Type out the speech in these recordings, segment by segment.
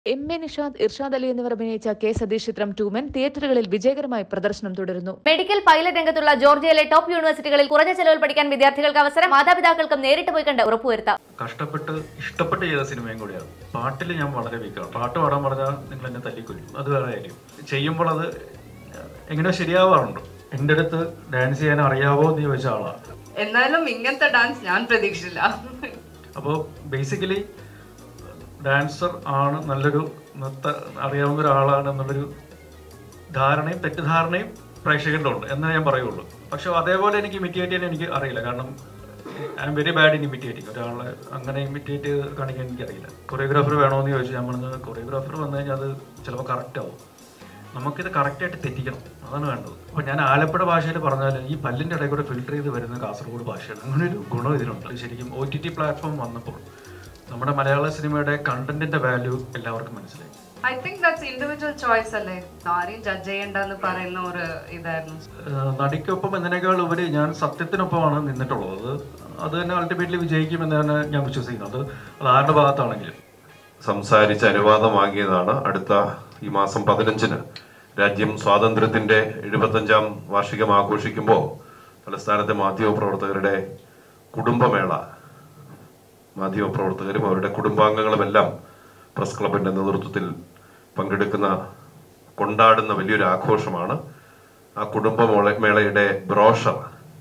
M A Nishad Irshad Ali എന്നിവർ അഭിനയിച്ച K Satheesh ചിത്രം ടൂമൻ തിയേറ്ററുകളിൽ വിജയകരമായി പ്രദർശനം തുടരുന്നു മെഡിക്കൽ പൈലറ്റ് രംഗത്തുള്ള ജോർജിയയിലെ ടോപ്പ് യൂണിവേഴ്സിറ്റികളിൽ കുറഞ്ഞ ചെലവിൽ പഠിക്കാൻ വിദ്യാർത്ഥികൾക്ക് അവസരം മാതാപിതാക്കൾക്കും നേരിട്ട് പോയി കണ്ട് ഉറപ്പുവരുത്താം കഷ്ടപ്പെട്ട് ഇഷ്ടപ്പെട്ട് ചെയ്ത സിനിമയും കൂടിയാണ് പാട്ടിൽ ഞാൻ വളരെ വീക്കാണ് പാട്ട് പാടാൻ പറഞ്ഞാൽ നിങ്ങൾ എന്നെ തല്ലിക്കൊല്ലും അത് വേറെ കാര്യം ചെയ്യുമ്പോൾ അത് എങ്ങനെയോ ശരിയാവാറുണ്ട് എൻ്റെ അടുത്ത് ഡാൻസ് ചെയ്യാൻ അറിയാവോ എന്ന് ചോദിച്ച ആളാണ് എന്നാലും ഇങ്ങനത്തെ ഡാൻസ് ഞാൻ പ്രതീക്ഷിച്ചില്ല അപ്പോൾ ബേസിക്കലി ഡാൻസർ ആണ് നല്ലൊരു നൃത്ത അറിയാവുന്ന ഒരാളാണ് എന്നുള്ളൊരു ധാരണയും തെറ്റിദ്ധാരണയും പ്രേക്ഷകരുടെ ഉണ്ട് എന്നേ ഞാൻ പറയുള്ളൂ പക്ഷെ അതേപോലെ എനിക്ക് ഇമിറ്റേറ്റ് ചെയ്യാൻ എനിക്ക് അറിയില്ല കാരണം I'm very bad in imitating ഒരാളെ അങ്ങനെ ഇമിറ്റേറ്റ് ചെയ്ത് കാണിക്കാൻ എനിക്കറിയില്ല കൊറിയോഗ്രാഫർ വേണമെന്ന് ചോദിച്ചു ഞാൻ പറഞ്ഞത് കൊറിയോഗ്രാഫർ വന്നു കഴിഞ്ഞാൽ അത് ചിലപ്പോൾ കറക്റ്റ് ആവും നമുക്കിത് കറക്റ്റായിട്ട് തെറ്റിക്കണം അതാണ് വേണ്ടത് അപ്പോൾ ഞാൻ ആലപ്പുഴ ഭാഷയിൽ പറഞ്ഞാൽ ഈ പല്ലിൻ്റെ ഇടയിൽ കൂടെ ഫിൽറ്റർ ചെയ്ത് വരുന്ന കാസർഗോഡ് ഭാഷയാണ് അങ്ങനെ ഒരു ഗുണം ഇതിനുണ്ട് ശരിക്കും ഒ ടി ടി പ്ലാറ്റ്ഫോം വന്നപ്പോൾ നമ്മുടെ മലയാള സിനിമയുടെ കണ്ടന്റിന്റെ വാല്യൂ എല്ലാവർക്കും മനസ്സിലായി I think that's individual choice അല്ലേ ആരെയും ജഡ്ജ് ചെയ്യണ്ടെന്ന് പറയുന്ന ഒരു ഇതായിരുന്നു ഏഹ് നടിക്കൊപ്പം എന്നതിനേക്കാൾ ഉപരി ഞാൻ സത്യത്തിനൊപ്പമാണ് നിന്നിട്ടുള്ളത് അത് അത് തന്നെ അൾട്ടിമേറ്റ്ലി വിജയിക്കുമെന്ന് തന്നെ ഞാൻ വിശ്വസിക്കുന്നത് അത് അത് ആരുടെ ഭാഗത്താണെങ്കിലും സംസാരിച്ച് അനുവാദം വാങ്ങിയതാണ് അടുത്ത ഈ മാസം പതിനഞ്ചിന് രാജ്യം സ്വാതന്ത്ര്യത്തിന്റെ എഴുപത്തഞ്ചാം വാർഷികം ആഘോഷിക്കുമ്പോൾ തലസ്ഥാനത്തെ മാധ്യമപ്രവർത്തകരുടെ കുടുംബമേള മാധ്യമപ്രവർത്തകരും അവരുടെ കുടുംബാംഗങ്ങളുമെല്ലാം പ്രസ് ക്ലബിന്റെ നേതൃത്വത്തിൽ പങ്കെടുക്കുന്ന കൊണ്ടാടുന്ന വലിയൊരു ആഘോഷമാണ് ആ കുടുംബമേള മേളയുടെ ബ്രോഷർ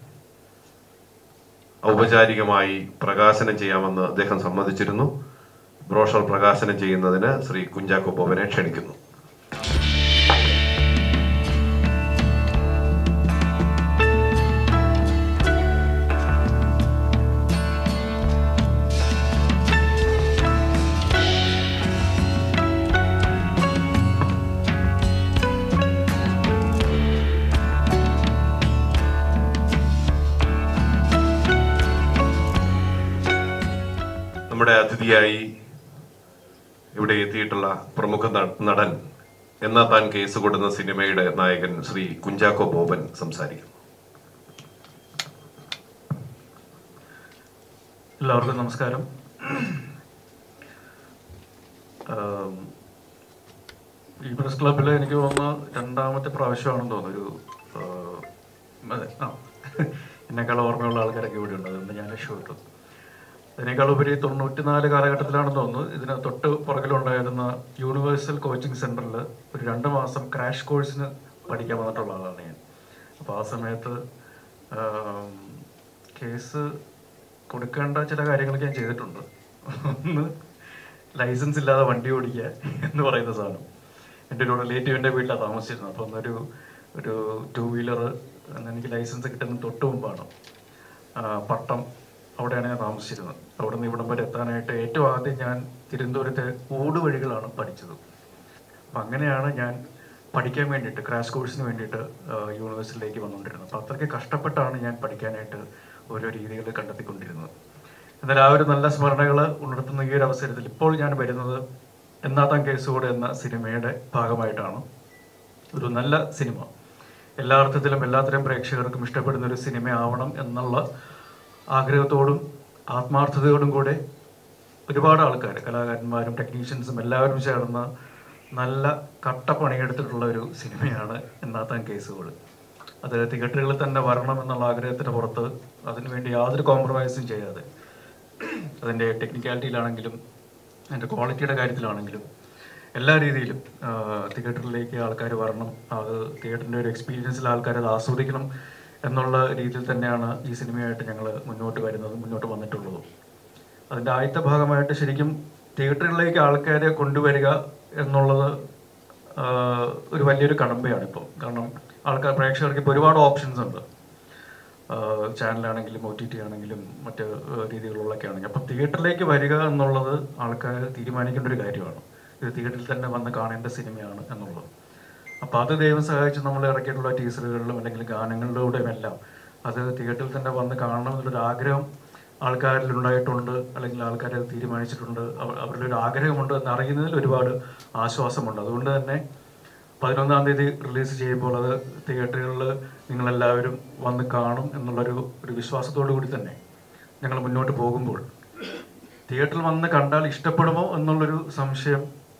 ഔപചാരികമായി പ്രകാശനം ചെയ്യാമെന്ന് അദ്ദേഹം സമ്മതിച്ചിരുന്നു ബ്രോഷർ പ്രകാശനം ചെയ്യുന്നതിന് ശ്രീ കുഞ്ചാക്കോ ബോബനെ ക്ഷണിക്കുന്നു നമ്മുടെ അതിഥിയായി ഇവിടെ എത്തിയിട്ടുള്ള പ്രമുഖ ന- നടൻ എന്നാ താൻ കേസ് കൊടുന്ന സിനിമയുടെ നായകൻ ശ്രീ കുഞ്ചാക്കോ ബോബൻ സംസാരിക്കുന്നു എല്ലാവർക്കും നമസ്കാരം ആം, ഈ പ്രസ് ക്ലബിൽ എനിക്ക് തോന്നുന്നു രണ്ടാമത്തെ പ്രാവശ്യമാണെന്ന് തോന്നുന്നു ഒരു ആ, അതെ ആ എന്നെക്കാൾ ഓർമ്മയുള്ള ആൾക്കാരൊക്കെ ഇവിടെ ഉണ്ട് അതുകൊണ്ട് ഞാൻ രക്ഷപ്പെട്ടു അതിനേക്കാൾ ഉപരി തൊണ്ണൂറ്റിനാല് കാലഘട്ടത്തിലാണെന്ന് തോന്നുന്നു ഇതിന് തൊട്ട് പുറകിലുണ്ടായിരുന്ന യൂണിവേഴ്സൽ കോച്ചിങ് സെന്ററിൽ ഒരു രണ്ട് മാസം ക്രാഷ് കോഴ്സിന് പഠിക്കാൻ വന്നിട്ടുള്ള ആളാണ് ഞാൻ അപ്പോൾ ആ സമയത്ത് ആം, കേസ് കൊടുക്കേണ്ട ചില കാര്യങ്ങളൊക്കെ ഞാൻ ചെയ്തിട്ടുണ്ട് ഒന്ന് ലൈസൻസ് ഇല്ലാതെ വണ്ടി ഓടിക്കുക എന്ന് പറയുന്ന സാധനം എൻ്റെ ഒരു റിലേറ്റീവിൻ്റെ വീട്ടിലാണ് താമസിച്ചിരുന്നത് അപ്പോൾ ഒന്നൊരു ഒരു ടൂ വീലർ എനിക്ക് ലൈസൻസ് കിട്ടുന്ന തൊട്ട് മുമ്പാണ് ആ, പട്ടം അവിടെയാണ് ഞാൻ താമസിച്ചിരുന്നത് അവിടെ നിന്ന് ഇവിടം വരെ എത്താനായിട്ട് ഏറ്റവും ആദ്യം ഞാൻ തിരുവനന്തപുരത്തെ ഊട് വഴികളാണ് പഠിച്ചത് അപ്പം അങ്ങനെയാണ് ഞാൻ പഠിക്കാൻ വേണ്ടിയിട്ട് ക്രാഷ് കോഴ്സിന് വേണ്ടിയിട്ട് ആ, യൂണിവേഴ്സിറ്റിയിലേക്ക് വന്നുകൊണ്ടിരുന്നത് അപ്പം അത്രയ്ക്ക് കഷ്ടപ്പെട്ടാണ് ഞാൻ പഠിക്കാനായിട്ട് ഓരോ രീതികൾ കണ്ടെത്തിക്കൊണ്ടിരുന്നത് എന്നാൽ ആ ഒരു നല്ല സ്മരണകൾ ഉണർത്തുന്ന ഈ ഒരു അവസരത്തിൽ ഇപ്പോൾ ഞാൻ വരുന്നത് എന്നാത്താൻ കേസുകൂടെ എന്ന സിനിമയുടെ ഭാഗമായിട്ടാണ് ഒരു നല്ല സിനിമ എല്ലാ അർത്ഥത്തിലും എല്ലാത്തരം പ്രേക്ഷകർക്കും ഇഷ്ടപ്പെടുന്ന ഒരു സിനിമ ആവണം എന്നുള്ള ആഗ്രഹത്തോടും ആത്മാർത്ഥതയോടും കൂടെ ഒരുപാട് ആൾക്കാർ കലാകാരന്മാരും ടെക്നീഷ്യൻസും എല്ലാവരും ചേർന്ന് നല്ല കട്ട പണിയെടുത്തിട്ടുള്ള ഒരു സിനിമയാണ് എന്നാത്താൻ കേസുകൾ അത് തിയേറ്ററുകളിൽ തന്നെ വരണം എന്നുള്ള ആഗ്രഹത്തിന് പുറത്ത് അതിനുവേണ്ടി യാതൊരു കോംപ്രമൈസും ചെയ്യാതെ അതിൻ്റെ ടെക്നിക്കാലിറ്റിയിലാണെങ്കിലും അതിൻ്റെ ക്വാളിറ്റിയുടെ കാര്യത്തിലാണെങ്കിലും എല്ലാ രീതിയിലും ആ, തിയേറ്ററിലേക്ക് ആൾക്കാർ വരണം അത് തിയേറ്ററിൻ്റെ ഒരു എക്സ്പീരിയൻസിൽ ആൾക്കാർ അത് ആസ്വദിക്കണം എന്നുള്ള രീതിയിൽ തന്നെയാണ് ഈ സിനിമയായിട്ട് ഞങ്ങൾ മുന്നോട്ട് വരുന്നതും മുന്നോട്ട് വന്നിട്ടുള്ളതും അതിൻ്റെ ആദ്യത്തെ ഭാഗമായിട്ട് ശരിക്കും തിയേറ്ററുകളിലേക്ക് ആൾക്കാരെ കൊണ്ടുവരിക എന്നുള്ളത് ആ, ഒരു വലിയൊരു കടമ്പയാണ് ഇപ്പം കാരണം ആൾക്കാർ പ്രേക്ഷകർക്ക് ഇപ്പോൾ ഒരുപാട് ഓപ്ഷൻസ് ഉണ്ട് ചാനലാണെങ്കിലും ഒ ടി ടി ആണെങ്കിലും മറ്റ് ആ, രീതികളിലൊക്കെ ആണെങ്കിലും അപ്പം തിയേറ്ററിലേക്ക് വരിക എന്നുള്ളത് ആൾക്കാർ തീരുമാനിക്കേണ്ട ഒരു കാര്യമാണ് ഇത് തിയേറ്ററിൽ തന്നെ വന്ന് കാണേണ്ട സിനിമയാണ് എന്നുള്ളത് അപ്പോൾ അത് ദൈവം സഹായിച്ച് നമ്മൾ ഇറക്കിയിട്ടുള്ള ടീസറുകളിലും അല്ലെങ്കിൽ ഗാനങ്ങളിലൂടെയും എല്ലാം അത് തിയേറ്ററിൽ തന്നെ വന്ന് കാണണം എന്നുള്ളൊരു ആഗ്രഹം ആൾക്കാരിൽ ഉണ്ടായിട്ടുണ്ട് അല്ലെങ്കിൽ ആൾക്കാർ അത് തീരുമാനിച്ചിട്ടുണ്ട് അവ- അവരുടെ ഒരു ആഗ്രഹമുണ്ട് എന്ന് അറിയുന്നതിൽ ഒരുപാട് ആശ്വാസമുണ്ട് അതുകൊണ്ട് തന്നെ പതിനൊന്നാം തീയതി റിലീസ് ചെയ്യുമ്പോൾ അത് തിയേറ്ററുകളിൽ നിങ്ങളെല്ലാവരും വന്ന് കാണും എന്നുള്ളൊരു ഒരു വിശ്വാസത്തോടു കൂടി തന്നെ ഞങ്ങൾ മുന്നോട്ട് പോകുമ്പോൾ തിയേറ്ററിൽ വന്ന് കണ്ടാൽ ഇഷ്ടപ്പെടുമോ എന്നുള്ളൊരു സംശയം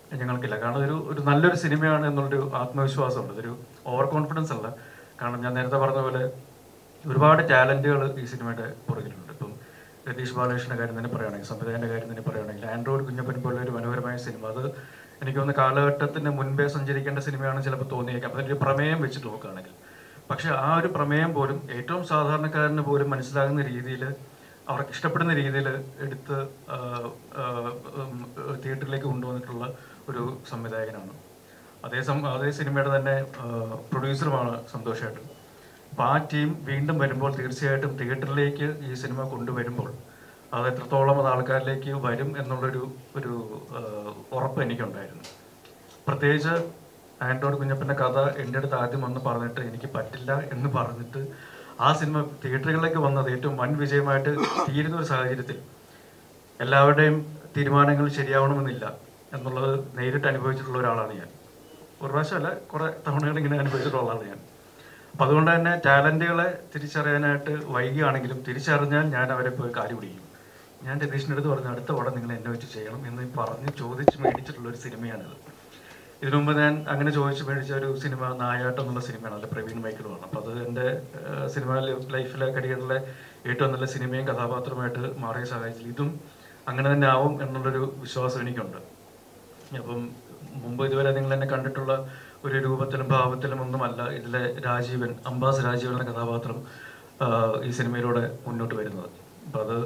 ഞങ്ങൾക്കില്ല കാരണം ഒരു ഒരു നല്ലൊരു സിനിമയാണ് എന്നുള്ളൊരു ആത്മവിശ്വാസമുണ്ട് ഇതൊരു ഓവർ കോൺഫിഡൻസ് അല്ല കാരണം ഞാൻ നേരത്തെ പറഞ്ഞ പോലെ ഒരുപാട് ടാലന്റുകൾ ഈ സിനിമയുടെ പുറകിലുണ്ട് ഇപ്പം രതീഷ് ബാലകൃഷ്ണന്റെ കാര്യം തന്നെ പറയുകയാണെങ്കിൽ സംവിധായകന്റെ കാര്യം തന്നെ പറയുകയാണെങ്കിൽ ആൻഡ്രോയിഡ് കുഞ്ഞപ്പൻ പോലെ ഒരു മനോഹരമായ സിനിമ അത് എനിക്ക് തോന്നുന്ന കാലഘട്ടത്തിന് മുൻപേ സഞ്ചരിക്കേണ്ട സിനിമയാണ് ചിലപ്പോൾ തോന്നിയേക്കാം അതിൻ്റെ ഒരു പ്രമേയം വെച്ചിട്ട് നോക്കുകയാണെങ്കിൽ പക്ഷെ ആ ഒരു പ്രമേയം പോലും ഏറ്റവും സാധാരണക്കാരന് പോലും മനസ്സിലാകുന്ന രീതിയിൽ അവർക്ക് ഇഷ്ടപ്പെടുന്ന രീതിയിൽ എടുത്ത് ആ, ആ, ഉം, തിയേറ്ററിലേക്ക് കൊണ്ടുവന്നിട്ടുള്ള ഒരു സംവിധായകനാണ് അതേ സം അതേ സിനിമയുടെ തന്നെ പ്രൊഡ്യൂസറുമാണ് സന്തോഷമായിട്ട് അപ്പോൾ ആ ടീം വീണ്ടും വരുമ്പോൾ തീർച്ചയായിട്ടും തിയേറ്ററിലേക്ക് ഈ സിനിമ കൊണ്ടുവരുമ്പോൾ അത് എത്രത്തോളം അത് ആൾക്കാരിലേക്ക് വരും എന്നുള്ളൊരു ഒരു ആ, ഉറപ്പ് എനിക്കുണ്ടായിരുന്നു പ്രത്യേകിച്ച് ആൻഡ്രോയിഡ് കുഞ്ഞപ്പൻ്റെ കഥ എൻ്റെ അടുത്ത് ആദ്യം വന്ന് പറഞ്ഞിട്ട് എനിക്ക് പറ്റില്ല എന്ന് പറഞ്ഞിട്ട് ആ സിനിമ തിയേറ്ററുകളിലേക്ക് വന്നത് ഏറ്റവും വൻ വിജയമായിട്ട് തീരുന്ന ഒരു സാഹചര്യത്തിൽ എല്ലാവരുടെയും തീരുമാനങ്ങൾ ശരിയാവണമെന്നില്ല എന്നുള്ളത് നേരിട്ട് അനുഭവിച്ചിട്ടുള്ള ഒരാളാണ് ഞാൻ ഒരു പ്രാവശ്യമല്ല കുറെ തവണകൾ ഇങ്ങനെ അനുഭവിച്ചിട്ടുള്ള ആളാണ് ഞാൻ അപ്പം അതുകൊണ്ട് തന്നെ ടാലന്റുകളെ തിരിച്ചറിയാനായിട്ട് വൈകിയാണെങ്കിലും തിരിച്ചറിഞ്ഞാൽ ഞാൻ അവരെ പോയി കാലി പിടിക്കും ഞാൻ രതീഷിൻ്റെ അടുത്ത് പറഞ്ഞു അടുത്ത പടം നിങ്ങൾ എന്നെ വെച്ച് ചെയ്യണം എന്ന് പറഞ്ഞ് ചോദിച്ച് മേടിച്ചിട്ടുള്ള ഒരു സിനിമയാണിത് ഇതിനു മുമ്പ് ഞാൻ അങ്ങനെ ചോദിച്ച് മേടിച്ച ഒരു സിനിമ നായാട്ടം എന്നുള്ള സിനിമയാണ് അല്ല പ്രവീൺ മൈക്കിളുമാണ് അപ്പോൾ അത് എൻ്റെ സിനിമ ലൈഫിലെ കരിയറിലെ ഏറ്റവും നല്ല സിനിമയും കഥാപാത്രമായിട്ട് മാറിയ സാഹചര്യത്തിൽ ഇതും അങ്ങനെ തന്നെ ആവും എന്നുള്ളൊരു വിശ്വാസം എനിക്കുണ്ട് അപ്പം മുമ്പ് ഇതുവരെ നിങ്ങൾ എന്നെ കണ്ടിട്ടുള്ള ഒരു രൂപത്തിലും ഭാവത്തിലും ഒന്നുമല്ല ഇതിലെ രാജീവൻ അംബാസ് രാജീവൻ എന്ന കഥാപാത്രം ആ, ഈ സിനിമയിലൂടെ മുന്നോട്ട് വരുന്നത് അപ്പം അത്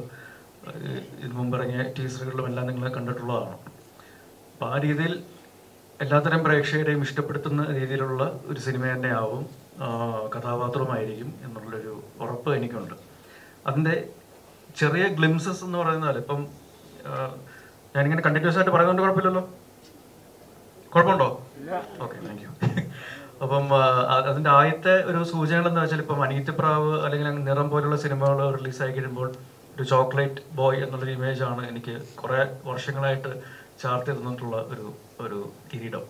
ഈ- ഇതിനു മുമ്പ് ഇറങ്ങിയ ടീസറുകളിലും എല്ലാം നിങ്ങൾ കണ്ടിട്ടുള്ളതാണ് അപ്പം ആ രീതിയിൽ എല്ലാത്തരം പ്രേക്ഷകരെയും ഇഷ്ടപ്പെടുത്തുന്ന രീതിയിലുള്ള ഒരു സിനിമ തന്നെയാവും ആ, കഥാപാത്രവുമായിരിക്കും എന്നുള്ളൊരു ഉറപ്പ് എനിക്കുണ്ട് അതിൻ്റെ ചെറിയ ഗ്ലിംസസ് എന്ന് പറയുന്നത് ഇപ്പം ആ, ഞാനിങ്ങനെ കണ്ടിന്യൂസ് ആയിട്ട് പറയുന്നതുകൊണ്ട് കുഴപ്പമില്ലല്ലോ കുഴപ്പമുണ്ടോ ഓക്കെ താങ്ക് യു അപ്പം ആ, അ- അതിന്റെ ആദ്യത്തെ ഒരു സൂചനകൾ എന്താ വെച്ചാൽ ഇപ്പം അനീത്തിപ്രാവ് അല്ലെങ്കിൽ അങ്ങ് നിറം പോലുള്ള സിനിമകൾ റിലീസായി കഴിയുമ്പോൾ ഒരു ചോക്ലേറ്റ് ബോയ് എന്നുള്ളൊരു ഇമേജ് ആണ് എനിക്ക് കുറെ വർഷങ്ങളായിട്ട് ചാർത്തി തന്നിട്ടുള്ള ഒരു ഒരു കിരീടം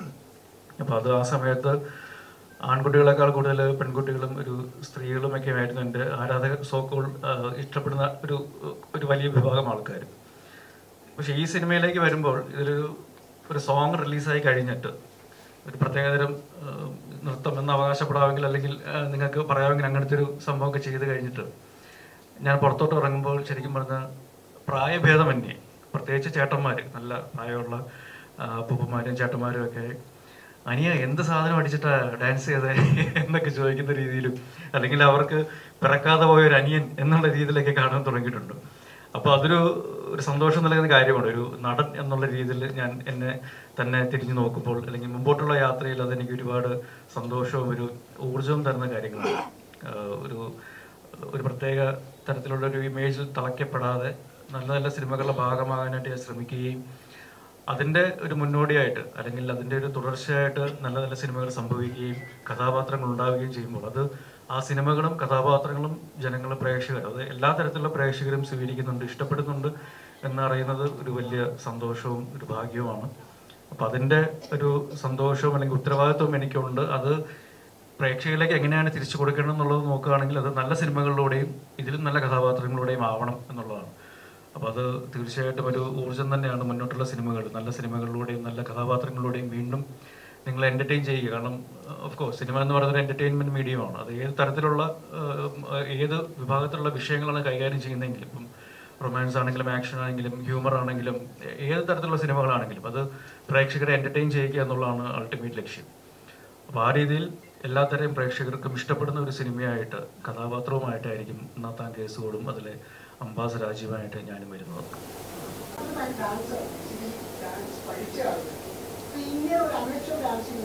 അപ്പോൾ അത് ആ സമയത്ത് ആൺകുട്ടികളെക്കാൾ കൂടുതൽ പെൺകുട്ടികളും ഒരു സ്ത്രീകളും ഒക്കെ ആയിരുന്നു എൻ്റെ ആരാധക സോക്കോൾ ഇഷ്ടപ്പെടുന്ന ഒരു ഒരു വലിയ വിഭാഗം ആൾക്കാർ പക്ഷെ ഈ സിനിമയിലേക്ക് വരുമ്പോൾ ഇതൊരു ഒരു സോങ് റിലീസായി കഴിഞ്ഞിട്ട് ഒരു പ്രത്യേകതരം ആ, നൃത്തം എന്ന് അവകാശപ്പെടാമെങ്കിൽ അല്ലെങ്കിൽ ആ, നിങ്ങൾക്ക് പറയാമെങ്കിൽ അങ്ങനത്തെ ഒരു സംഭവമൊക്കെ ചെയ്ത് കഴിഞ്ഞിട്ട് ഞാൻ പുറത്തോട്ട് ഇറങ്ങുമ്പോൾ ശരിക്കും പറഞ്ഞാൽ പ്രായഭേദമന്യേ പ്രത്യേകിച്ച് ചേട്ടന്മാർ നല്ല പ്രായമുള്ള ആ, അപ്പൂപ്പന്മാരും ചേട്ടന്മാരും ഒക്കെ അനിയ എന്ത് സാധനം അടിച്ചിട്ടാ ഡാൻസ് ചെയ്തേ എന്നൊക്കെ ചോദിക്കുന്ന രീതിയിലും അല്ലെങ്കിൽ അവർക്ക് പിറക്കാതെ പോയ ഒരു അനിയൻ എന്നുള്ള രീതിയിലൊക്കെ കാണാൻ തുടങ്ങിയിട്ടുണ്ട് അപ്പോൾ അതൊരു ഒരു സന്തോഷം നൽകുന്ന കാര്യമാണ് ഒരു നടൻ എന്നുള്ള രീതിയിൽ ഞാൻ എന്നെ തന്നെ തിരിഞ്ഞു നോക്കുമ്പോൾ അല്ലെങ്കിൽ മുമ്പോട്ടുള്ള യാത്രയിൽ അതെനിക്ക് ഒരുപാട് സന്തോഷവും ഒരു ഊർജവും തരുന്ന കാര്യങ്ങളാണ് ആഹ് ഒരു ഒരു പ്രത്യേക തരത്തിലുള്ള ഒരു ഇമേജിൽ തളയ്ക്കപ്പെടാതെ നല്ല നല്ല സിനിമകളുടെ ഭാഗമാകാനായിട്ട് ഞാൻ ശ്രമിക്കുകയും അതിൻ്റെ ഒരു മുന്നോടിയായിട്ട് അല്ലെങ്കിൽ അതിൻ്റെ ഒരു തുടർച്ചയായിട്ട് നല്ല നല്ല സിനിമകൾ സംഭവിക്കുകയും കഥാപാത്രങ്ങൾ ഉണ്ടാവുകയും ചെയ്യുമ്പോൾ അത് ആ സിനിമകളും കഥാപാത്രങ്ങളും ജനങ്ങൾ പ്രേക്ഷകർ അത് എല്ലാ തരത്തിലുള്ള പ്രേക്ഷകരും സ്വീകരിക്കുന്നുണ്ട് ഇഷ്ടപ്പെടുന്നുണ്ട് എന്നറിയുന്നത് ഒരു വലിയ സന്തോഷവും ഒരു ഭാഗ്യവുമാണ് അപ്പം അതിൻ്റെ ഒരു സന്തോഷവും അല്ലെങ്കിൽ ഉത്തരവാദിത്വവും എനിക്കുണ്ട് അത് പ്രേക്ഷകരിലേക്ക് എങ്ങനെയാണ് തിരിച്ചു കൊടുക്കണം എന്നുള്ളത് നോക്കുകയാണെങ്കിൽ അത് നല്ല സിനിമകളിലൂടെയും ഇതിലും നല്ല കഥാപാത്രങ്ങളിലൂടെയും ആവണം എന്നുള്ളതാണ് അപ്പോൾ അത് തീർച്ചയായിട്ടും ഒരു ഊർജം തന്നെയാണ് മുന്നോട്ടുള്ള സിനിമകൾ നല്ല സിനിമകളിലൂടെയും നല്ല കഥാപാത്രങ്ങളിലൂടെയും വീണ്ടും നിങ്ങളെ എൻ്റർടൈൻ ചെയ്യുക കാരണം ഓഫ് കോഴ്സ് സിനിമ എന്ന് പറയുന്നത് ഒരു എൻ്റർടൈൻമെൻറ്റ് മീഡിയമാണ് അത് ഏത് തരത്തിലുള്ള ഏഹ്, ഏത് വിഭാഗത്തിലുള്ള വിഷയങ്ങളാണ് കൈകാര്യം ചെയ്യുന്നതെങ്കിലും ഇപ്പം റൊമാൻസ് ആണെങ്കിലും ആക്ഷൻ ആണെങ്കിലും ഹ്യൂമർ ആണെങ്കിലും ഏ- ഏത് തരത്തിലുള്ള സിനിമകളാണെങ്കിലും അത് പ്രേക്ഷകരെ എൻ്റർടൈൻ ചെയ്യുക എന്നുള്ളതാണ് അൾട്ടിമേറ്റ് ലക്ഷ്യം അപ്പോൾ ആ രീതിയിൽ എല്ലാത്തരം പ്രേക്ഷകർക്കും ഇഷ്ടപ്പെടുന്ന ഒരു സിനിമയായിട്ട് കഥാപാത്രവുമായിട്ടായിരിക്കും നാത്താൻ കേസുകളും അതിലെ അംബാസ് രാജീവായിട്ട് ഞാനും വരുന്നത് ഡാൻസ് ഡാൻസ് പഠിച്ച ആള് ഇങ്ങനെ ഒരു അമേച്ചർ ഡാൻസിങ്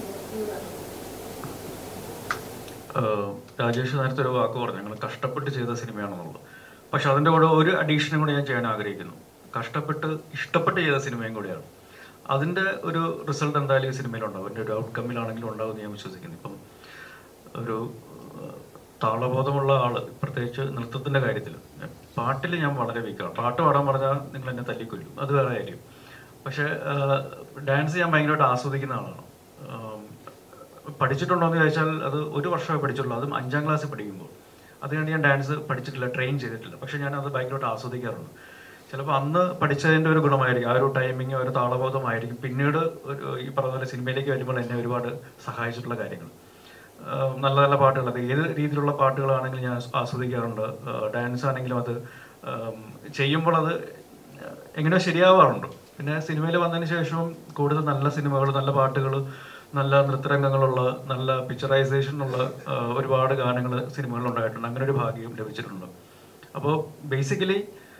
ഏഹ് രാജേഷ് നേരത്തെ ഒരു വാക്ക് പറഞ്ഞു ഞങ്ങൾ കഷ്ടപ്പെട്ട് ചെയ്ത സിനിമയാണെന്നുള്ളത് പക്ഷെ അതിൻ്റെ കൂടെ ഒരു അഡീഷനും കൂടി ഞാൻ ചെയ്യാൻ ആഗ്രഹിക്കുന്നു കഷ്ടപ്പെട്ട് ഇഷ്ടപ്പെട്ട് ചെയ്ത സിനിമയും കൂടിയാണ് അതിൻ്റെ ഒരു റിസൾട്ട് എന്തായാലും ഈ സിനിമയിലുണ്ടാവും എൻ്റെ ഒരു ഔട്ട്കമ്മിലാണെങ്കിലും ഉണ്ടാവും എന്ന് ഞാൻ വിശ്വസിക്കുന്നു ഇപ്പം ഒരു ഏഹ്, താളബോധമുള്ള ആള് പ്രത്യേകിച്ച് നൃത്തത്തിന്റെ കാര്യത്തിൽ പാട്ടിൽ ഞാൻ വളരെ വീക്കാണ് പാട്ട് പാടാൻ പറഞ്ഞാൽ നിങ്ങൾ എന്നെ തല്ലിക്കൊല്ലും അത് വേറെ കാര്യം പക്ഷെ ഡാൻസ് ഞാൻ ഭയങ്കരമായിട്ട് ആസ്വദിക്കുന്ന ആളാണ് ആം, പഠിച്ചിട്ടുണ്ടോ എന്ന് ചോദിച്ചാൽ അത് ഒരു വർഷമേ പഠിച്ചുള്ളൂ അതും അഞ്ചാം ക്ലാസ്സിൽ പഠിക്കുമ്പോൾ അത് കഴിഞ്ഞ് ഞാൻ ഡാൻസ് പഠിച്ചിട്ടില്ല ട്രെയിൻ ചെയ്തിട്ടില്ല പക്ഷെ ഞാൻ അത് ഭയങ്കരമായിട്ട് ആസ്വദിക്കാറുണ്ട് ചിലപ്പോൾ അന്ന് പഠിച്ചതിൻ്റെ ഒരു ഗുണമായിരിക്കും ആ ഒരു ടൈമിങ് ഒരു താളബോധമായിരിക്കും പിന്നീട് ഒരു ഈ പറഞ്ഞ പോലെ സിനിമയിലേക്ക് വരുമ്പോൾ എന്നെ ഒരുപാട് സഹായിച്ചിട്ടുള്ള കാര്യങ്ങൾ ആഹ് നല്ല നല്ല പാട്ടുകൾ അത് ഏത് രീതിയിലുള്ള പാട്ടുകളാണെങ്കിലും ഞാൻ ആസ്വദിക്കാറുണ്ട് ഡാൻസ് ആണെങ്കിലും അത് ആം, ചെയ്യുമ്പോൾ അത് എങ്ങനെയോ ശരിയാവാറുണ്ട് പിന്നെ സിനിമയിൽ വന്നതിന് ശേഷവും കൂടുതൽ നല്ല സിനിമകൾ നല്ല പാട്ടുകൾ നല്ല നൃത്തരംഗങ്ങളുള്ള നല്ല പിക്ചറൈസേഷൻ ഉള്ള ആഹ്, ഒരുപാട് ഗാനങ്ങൾ സിനിമകളിൽ ഉണ്ടായിട്ടുണ്ട് അങ്ങനെ ഒരു ഭാഗ്യം ലഭിച്ചിട്ടുണ്ട് അപ്പോൾ ബേസിക്കലി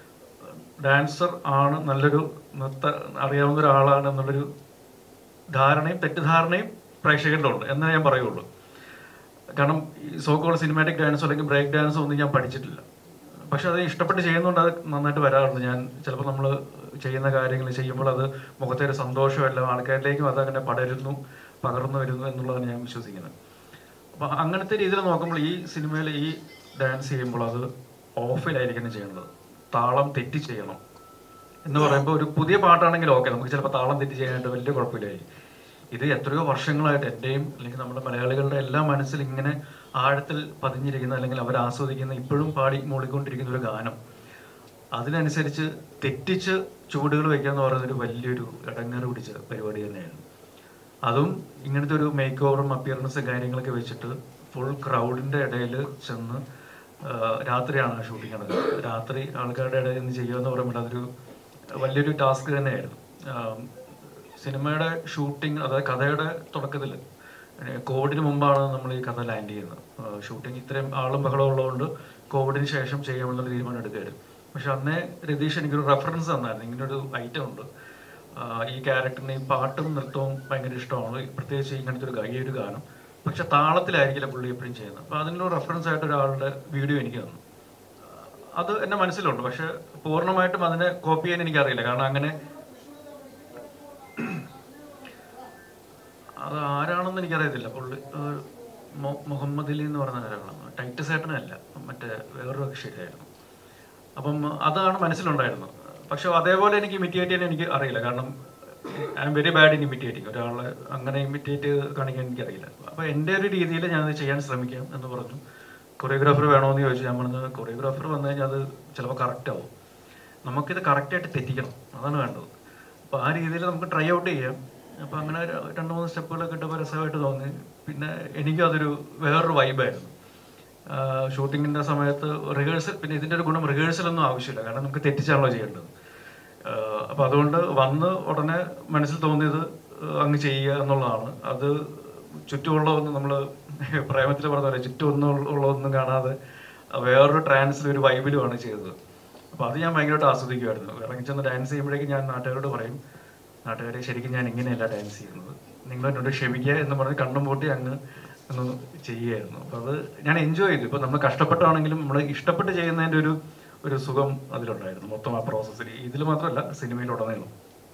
ഡാൻസർ ആണ് നല്ലൊരു നൃത്ത അറിയാവുന്ന ഒരാളാണ് എന്നുള്ളൊരു ധാരണയും തെറ്റിദ്ധാരണയും പ്രേക്ഷകരിലുണ്ട് എന്നേ ഞാൻ പറയുള്ളൂ കാരണം ഈ സോക്കോൾ സിനിമാറ്റിക് ഡാൻസോ അല്ലെങ്കിൽ ബ്രേക്ക് ഡാൻസോ ഒന്നും ഞാൻ പഠിച്ചിട്ടില്ല പക്ഷെ അത് ഇഷ്ടപ്പെട്ട് ചെയ്യുന്നതുകൊണ്ട് അത് നന്നായിട്ട് വരാറുണ്ട് ഞാൻ ചിലപ്പോൾ നമ്മൾ ചെയ്യുന്ന കാര്യങ്ങൾ ചെയ്യുമ്പോൾ അത് മുഖത്തെ ഒരു സന്തോഷമല്ല ആൾക്കാരിലേക്കും അത് അങ്ങനെ പടരുന്നു പകർന്നു വരുന്നു എന്നുള്ളതാണ് ഞാൻ വിശ്വസിക്കുന്നത് അപ്പം അങ്ങനത്തെ രീതിയിൽ നോക്കുമ്പോൾ ഈ സിനിമയിൽ ഈ ഡാൻസ് ചെയ്യുമ്പോൾ അത് ഓഫിലായിരിക്കണം ചെയ്യേണ്ടത് താളം തെറ്റി ചെയ്യണം എന്ന് പറയുമ്പോൾ ഒരു പുതിയ പാട്ടാണെങ്കിൽ ഓക്കെ നമുക്ക് ചിലപ്പോൾ താളം തെറ്റി ചെയ്യാനായിട്ട് വലിയ കുഴപ്പമില്ലായിരിക്കും ഇത് എത്രയോ വർഷങ്ങളായിട്ട് എൻ്റെയും അല്ലെങ്കിൽ നമ്മുടെ മലയാളികളുടെ എല്ലാ മനസ്സിൽ ഇങ്ങനെ ആഴത്തിൽ പതിഞ്ഞിരിക്കുന്ന അല്ലെങ്കിൽ അവർ ആസ്വദിക്കുന്ന ഇപ്പോഴും പാടി മൂളിക്കൊണ്ടിരിക്കുന്ന ഒരു ഗാനം അതിനനുസരിച്ച് തെറ്റിച്ച് ചുവടുകൾ വയ്ക്കുക എന്ന് പറയുന്നത് ഒരു വലിയൊരു ഇടങ്ങേറ് പിടിച്ച പരിപാടി തന്നെയാണ് അതും ഇങ്ങനത്തെ ഒരു മേക്ക് ഓവറും അപ്പിയറൻസും കാര്യങ്ങളൊക്കെ വെച്ചിട്ട് ഫുൾ ക്രൗഡിന്റെ ഇടയിൽ ചെന്ന് ആ, രാത്രിയാണ് ആ ഷൂട്ടിംഗ് നടക്കുന്നത് രാത്രി ആൾക്കാരുടെ ഇടയിൽ നിന്ന് ചെയ്യുക എന്ന് പറയുമ്പോൾ അതൊരു വലിയൊരു ടാസ്ക് തന്നെയായിരുന്നു ആ, സിനിമയുടെ ഷൂട്ടിംഗ് അതായത് കഥയുടെ തുടക്കത്തിൽ കോവിഡിന് മുമ്പാണ് നമ്മൾ ഈ കഥ ലാൻഡ് ചെയ്യുന്നത് ഷൂട്ടിംഗ് ഇത്രയും ആളും ബഹളവും ഉള്ളതുകൊണ്ട് കോവിഡിന് ശേഷം ചെയ്യാമെന്നുള്ള തീരുമാനം എടുക്കുകയായിരുന്നു പക്ഷെ അന്നേ രതീഷ് എനിക്കൊരു റെഫറൻസ് തന്നായിരുന്നു ഇങ്ങനൊരു ഐറ്റം ഉണ്ട് ആഹ് ഈ ക്യാരക്ടറിന് ഈ പാട്ടും നൃത്തവും ഭയങ്കര ഇഷ്ടമാണ് പ്രത്യേകിച്ച് ഇങ്ങനത്തെ ഒരു ഗാ- ഈ ഒരു ഗാനം പക്ഷെ താളത്തിലായിരിക്കില്ല പുള്ളി എപ്പോഴും ചെയ്യുന്നത് അപ്പൊ അതിനൊരു റെഫറൻസ് ആയിട്ട് ഒരാളുടെ വീഡിയോ എനിക്ക് തന്നു അത് എന്റെ മനസ്സിലുണ്ട് പക്ഷെ പൂർണ്ണമായിട്ടും അതിനെ കോപ്പി ചെയ്യാൻ എനിക്കറിയില്ല കാരണം അങ്ങനെ അത് ആരാണെന്ന് എനിക്കറിയത്തില്ല പുള്ളി ഏഹ് മൊ- മുഹമ്മദ് അലി എന്ന് പറഞ്ഞ ഒരാളാണ് ടൈറ്റ് സേട്ടനല്ല മറ്റേ വേറൊരു കക്ഷിയിലായിരുന്നു അപ്പം അതാണ് മനസ്സിലുണ്ടായിരുന്നത് പക്ഷെ അതേപോലെ എനിക്ക് ഇമിറ്റേറ്റ് ചെയ്യാൻ എനിക്ക് അറിയില്ല കാരണം I'm very bad in imitating ഒരാളെ അങ്ങനെ ഇമിറ്റേറ്റ് കാണിക്കാൻ എനിക്കറിയില്ല അപ്പൊ എൻ്റെ ഒരു രീതിയിൽ ഞാനത് ചെയ്യാൻ ശ്രമിക്കാം എന്ന് പറഞ്ഞു കൊറിയോഗ്രാഫർ വേണമെന്ന് ചോദിച്ചു ഞാൻ പറഞ്ഞത് കൊറിയോഗ്രാഫർ വന്നു കഴിഞ്ഞാൽ അത് ചിലപ്പോൾ കറക്റ്റ് ആവും നമുക്കിത് കറക്റ്റായിട്ട് തെറ്റിക്കണം അതാണ് വേണ്ടത് അപ്പോൾ ആ രീതിയിൽ നമുക്ക് ട്രൈ ഔട്ട് ചെയ്യാം അപ്പോൾ അങ്ങനെ ഒരു രണ്ട് മൂന്ന് സ്റ്റെപ്പുകളൊക്കെ ഇട്ടപ്പോൾ രസമായിട്ട് തോന്നി പിന്നെ എനിക്കും അതൊരു വേറൊരു വൈബായിരുന്നു ഷൂട്ടിങ്ങിൻ്റെ സമയത്ത് റിഹേഴ്സൽ പിന്നെ ഇതിൻ്റെ ഒരു ഗുണം റിഹേഴ്സൽ ഒന്നും ആവശ്യമില്ല കാരണം നമുക്ക് തെറ്റിച്ചാണല്ലോ ചെയ്യേണ്ടത് അപ്പോൾ അതുകൊണ്ട് വന്ന് ഉടനെ മനസ്സിൽ തോന്നിയത് ആഹ് അങ്ങ് ചെയ്യുക എന്നുള്ളതാണ് അത് ചുറ്റുമുള്ളതൊന്നും നമ്മൾ പ്രേമത്തിൽ പറഞ്ഞ പോലെ ചുറ്റും ഒന്നും ഉള്ളതൊന്നും കാണാതെ വേറൊരു ട്രാൻസിൽ ഒരു വൈബിലുമാണ് ചെയ്തത് അപ്പോൾ അത് ഞാൻ ഭയങ്കരമായിട്ട് ആസ്വദിക്കുമായിരുന്നു ഇറങ്ങി ചെന്ന് ഡാൻസ് ചെയ്യുമ്പോഴേക്കും ഞാൻ നാട്ടുകാരോട് പറയും നാട്ടുകാരെ ശരിക്കും ഞാൻ ഇങ്ങനെയല്ല ഡാൻസ് ചെയ്യുന്നത് നിങ്ങൾ എന്നോട് ക്ഷമിക്കുക എന്ന് പറഞ്ഞ് കണ്ണും പൂട്ടി അങ്ങ് ഒന്ന് ചെയ്യുമായിരുന്നു അപ്പോൾ അത് ഞാൻ എൻജോയ് ചെയ്തു ഇപ്പോൾ നമ്മൾ കഷ്ടപ്പെട്ടാണെങ്കിലും നമ്മൾ ഇഷ്ടപ്പെട്ട് ചെയ്യുന്നതിൻ്റെ ഒരു ഒരു സുഖം അതിലുണ്ടായിരുന്നു മൊത്തം ആ പ്രോസസ്സിൽ ഇതിൽ മാത്രമല്ല സിനിമയിലുടനീളം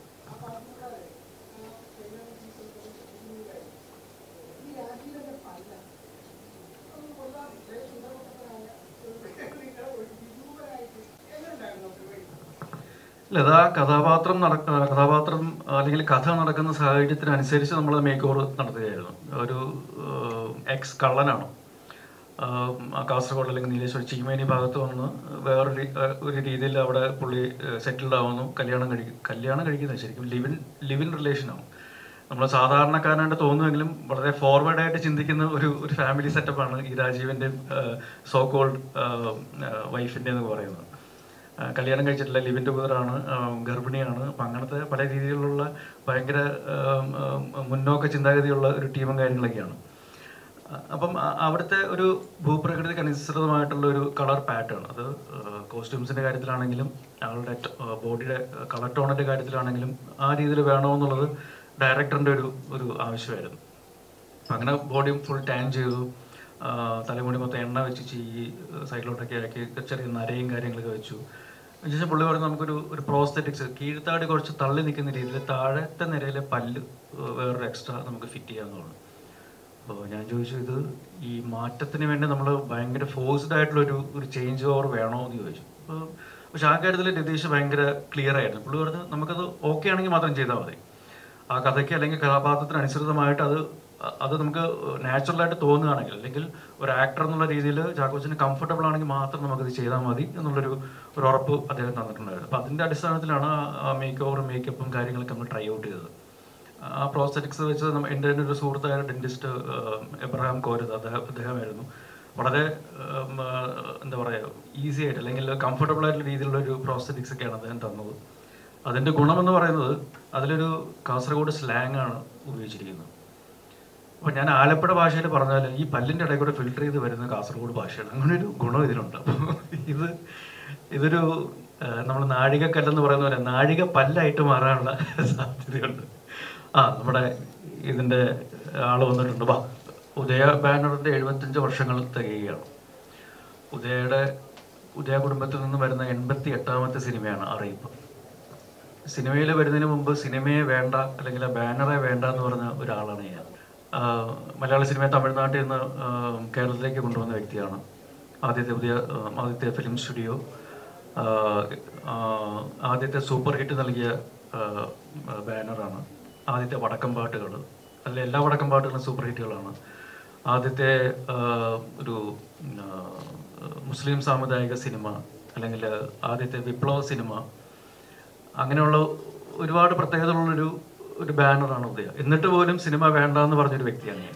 ഈ രാജീവന്റെ പല്ല അത് കൊള്ളാം ഇത്രയും സുന്ദരപ്പെട്ടവനായ ഒരു നിങ്ങളുടെ ഒരു വിദൂരനായിട്ട് എങ്ങനെയുണ്ടായിരുന്നു പരിപാടി അല്ല അത് ആ കഥാപാത്രം നടക്ക കഥാപാത്രം അല്ലെങ്കിൽ കഥ നടക്കുന്ന സാഹചര്യത്തിനനുസരിച്ച് നമ്മൾ മേക്ക് ഓവർ നടത്തുകയായിരുന്നു ഒരു എക്സ് കള്ളനാണ് ആഹ് ആ കാസർഗോഡ് അല്ലെങ്കിൽ നീലേശ്വരം ചീമേനി ഭാഗത്ത് വന്ന് വേറൊരു രീ- ആഹ് ഒരു രീതിയിൽ അവിടെ പുള്ളി സെറ്റിൽഡ് ആവുന്നു കല്യാണം കഴിക്കും കല്യാണം കഴിക്കുന്നത് ശരിക്കും ലിവിൻ ലിവിൻ റിലേഷനാണ് നമ്മൾ സാധാരണക്കാരനായിട്ട് തോന്നുമെങ്കിലും വളരെ ഫോർവേഡ് ആയിട്ട് ചിന്തിക്കുന്ന ഒരു ഒരു ഫാമിലി സെറ്റപ്പാണ് ഈ രാജീവിൻ്റെ സോ കോൾഡ് വൈഫിൻ്റെ എന്ന് പറയുന്നത് ആ, കല്യാണം കഴിച്ചിട്ടില്ല ലിവിൻ ടുഗദറാണ് ഗർഭിണിയാണ് അപ്പം അങ്ങനത്തെ പല രീതിയിലുള്ള ഭയങ്കര ആം, ആം, മുന്നോക്ക ചിന്താഗതിയുള്ള ഒരു ടീമും കാര്യങ്ങളൊക്കെയാണ് ആ, അപ്പം ആ- അവിടുത്തെ ഒരു ഭൂപ്രകൃതിക്ക് അനുസൃതമായിട്ടുള്ള ഒരു കളർ പാറ്റേൺ അത് കോസ്റ്റ്യൂംസിന്റെ കാര്യത്തിലാണെങ്കിലും ആളുടെ ബോഡിയുടെ കളർ ടോണിന്റെ കാര്യത്തിലാണെങ്കിലും ആ രീതിയിൽ വേണമെന്നുള്ളത് ഡയറക്ടറിന്റെ ഒരു ഒരു ആവശ്യമായിരുന്നു അപ്പം അങ്ങനെ ബോഡി ഫുൾ ടാൻ ചെയ്തു ആ, തലമുടി മൊത്തം എണ്ണ വെച്ച് ചെയ്യി സൈഡിലോട്ടൊക്കെ ആക്കി ചെറിയ നരയും കാര്യങ്ങളൊക്കെ വെച്ചു ശേഷം പുള്ളി പറഞ്ഞു നമുക്കൊരു ഒരു പ്രോസ്തെറ്റിക്സ് കീഴ്ത്താടി കുറച്ച് തള്ളി നിൽക്കുന്ന രീതിയിൽ താഴത്തെ നിരയിലെ പല്ല് വേറൊരു എക്സ്ട്രാ നമുക്ക് ഫിറ്റ് ചെയ്യാമെന്നുള്ളൂ അപ്പോൾ ഞാൻ ചോദിച്ചു ഇത് ഈ മാറ്റത്തിന് വേണ്ടി നമ്മൾ ഭയങ്കര ഫോഴ്സ്ഡ് ആയിട്ടുള്ള ഒരു ഒരു ചേഞ്ച് ഓവർ വേണോ എന്ന് ചോദിച്ചു അപ്പോൾ പക്ഷെ ആ കാര്യത്തിൽ രതീഷ് ഭയങ്കര ക്ലിയർ ആയിരുന്നു പുള്ളി പറഞ്ഞു നമുക്കത് ഓക്കെ ആണെങ്കിൽ മാത്രം ചെയ്താൽ മതി ആ കഥയ്ക്ക് അല്ലെങ്കിൽ കഥാപാത്രത്തിന് അനുസൃതമായിട്ട് അത് അത് നമുക്ക് നാച്ചുറലായിട്ട് തോന്നുകയാണെങ്കിൽ അല്ലെങ്കിൽ ഒരു ആക്ടർ എന്നുള്ള രീതിയിൽ ചാക്കോച്ചന് കംഫർട്ടബിൾ ആണെങ്കിൽ മാത്രം നമുക്കത് ചെയ്താൽ മതി എന്നുള്ളൊരു ഒരു ഉറപ്പ് അദ്ദേഹം തന്നിട്ടുണ്ടായിരുന്നു അപ്പം അതിൻ്റെ അടിസ്ഥാനത്തിലാണ് ആ മേക്ക് ഓവറും മേക്കപ്പും കാര്യങ്ങളൊക്കെ നമ്മൾ ട്രൈ ഔട്ട് ചെയ്തത് ആ പ്രോസ്തറ്റിക്സ് വെച്ച് നമ്മ- എൻ്റെ തന്നെ ഒരു സുഹൃത്തായ ഡെന്റിസ്റ്റ് എബ്രഹാം കോരത് അദ്ദേഹം അദ്ദേഹമായിരുന്നു വളരെ ഉം, ആ, എന്താ പറയുക ഈസി ആയിട്ട് അല്ലെങ്കിൽ കംഫർട്ടബിൾ ആയിട്ടുള്ള രീതിയിലുള്ള ഒരു പ്രോസ്തറ്റിക്സ് ഒക്കെയാണ് അദ്ദേഹം തന്നത് അതിൻ്റെ ഗുണമെന്ന് പറയുന്നത് അതിലൊരു കാസർഗോഡ് സ്ലാങ് ആണ് ഉപയോഗിച്ചിരിക്കുന്നത് അപ്പോൾ ഞാൻ ആലപ്പുഴ ഭാഷയിൽ പറഞ്ഞാൽ ഈ പല്ലിൻ്റെ ഇടയിൽ കൂടെ ഫിൽട്ടർ ചെയ്ത് വരുന്ന കാസർഗോഡ് ഭാഷയാണ് അങ്ങനെ ഒരു ഗുണം ഇതിനുണ്ട് അപ്പോൾ ഇത് ഇതൊരു നമ്മൾ നാഴികക്കല്ലെന്ന് പറയുന്ന പോലെ നാഴിക പല്ലായിട്ട് മാറാനുള്ള സാധ്യതയുണ്ട് ആ നമ്മുടെ ഇതിൻ്റെ ആള് വന്നിട്ടുണ്ട് വാ ഉദയ ബാനറിൻ്റെ എഴുപത്തഞ്ച് വർഷങ്ങൾ തികയുകയാണ് ഉദയയുടെ ഉദയ കുടുംബത്തിൽ നിന്ന് വരുന്ന എൺപത്തി എട്ടാമത്തെ സിനിമയാണ് അറിയിപ്പ് സിനിമയിൽ വരുന്നതിന് മുമ്പ് സിനിമയെ വേണ്ട അല്ലെങ്കിൽ ആ ബാനറെ വേണ്ട എന്ന് പറഞ്ഞ ഒരാളാണ് ഞാൻ ആഹ് മലയാള സിനിമയെ തമിഴ്നാട്ടിൽ നിന്ന് ആഹ് കേരളത്തിലേക്ക് കൊണ്ടുവന്ന വ്യക്തിയാണ് ആദ്യത്തെ പുതിയ ആഹ് ആദ്യത്തെ ഫിലിം സ്റ്റുഡിയോ ആഹ് ആഹ് ആദ്യത്തെ സൂപ്പർ ഹിറ്റ് നൽകിയ ആഹ് ബാനറാണ് ആദ്യത്തെ വടക്കം പാട്ടുകൾ അതിൽ എല്ലാ വടക്കം പാട്ടുകളും സൂപ്പർ ഹിറ്റുകളാണ് ആദ്യത്തെ ആഹ് ഒരു ആഹ് മുസ്ലിം സാമുദായിക സിനിമ അല്ലെങ്കിൽ ആദ്യത്തെ വിപ്ലവ സിനിമ അങ്ങനെയുള്ള ഒരുപാട് പ്രത്യേകതകളുള്ളൊരു ഒരു ബാനറാണ് ഉദയ എന്നിട്ട് പോലും സിനിമ വേണ്ട എന്ന് പറഞ്ഞൊരു വ്യക്തിയാണ് ഞാൻ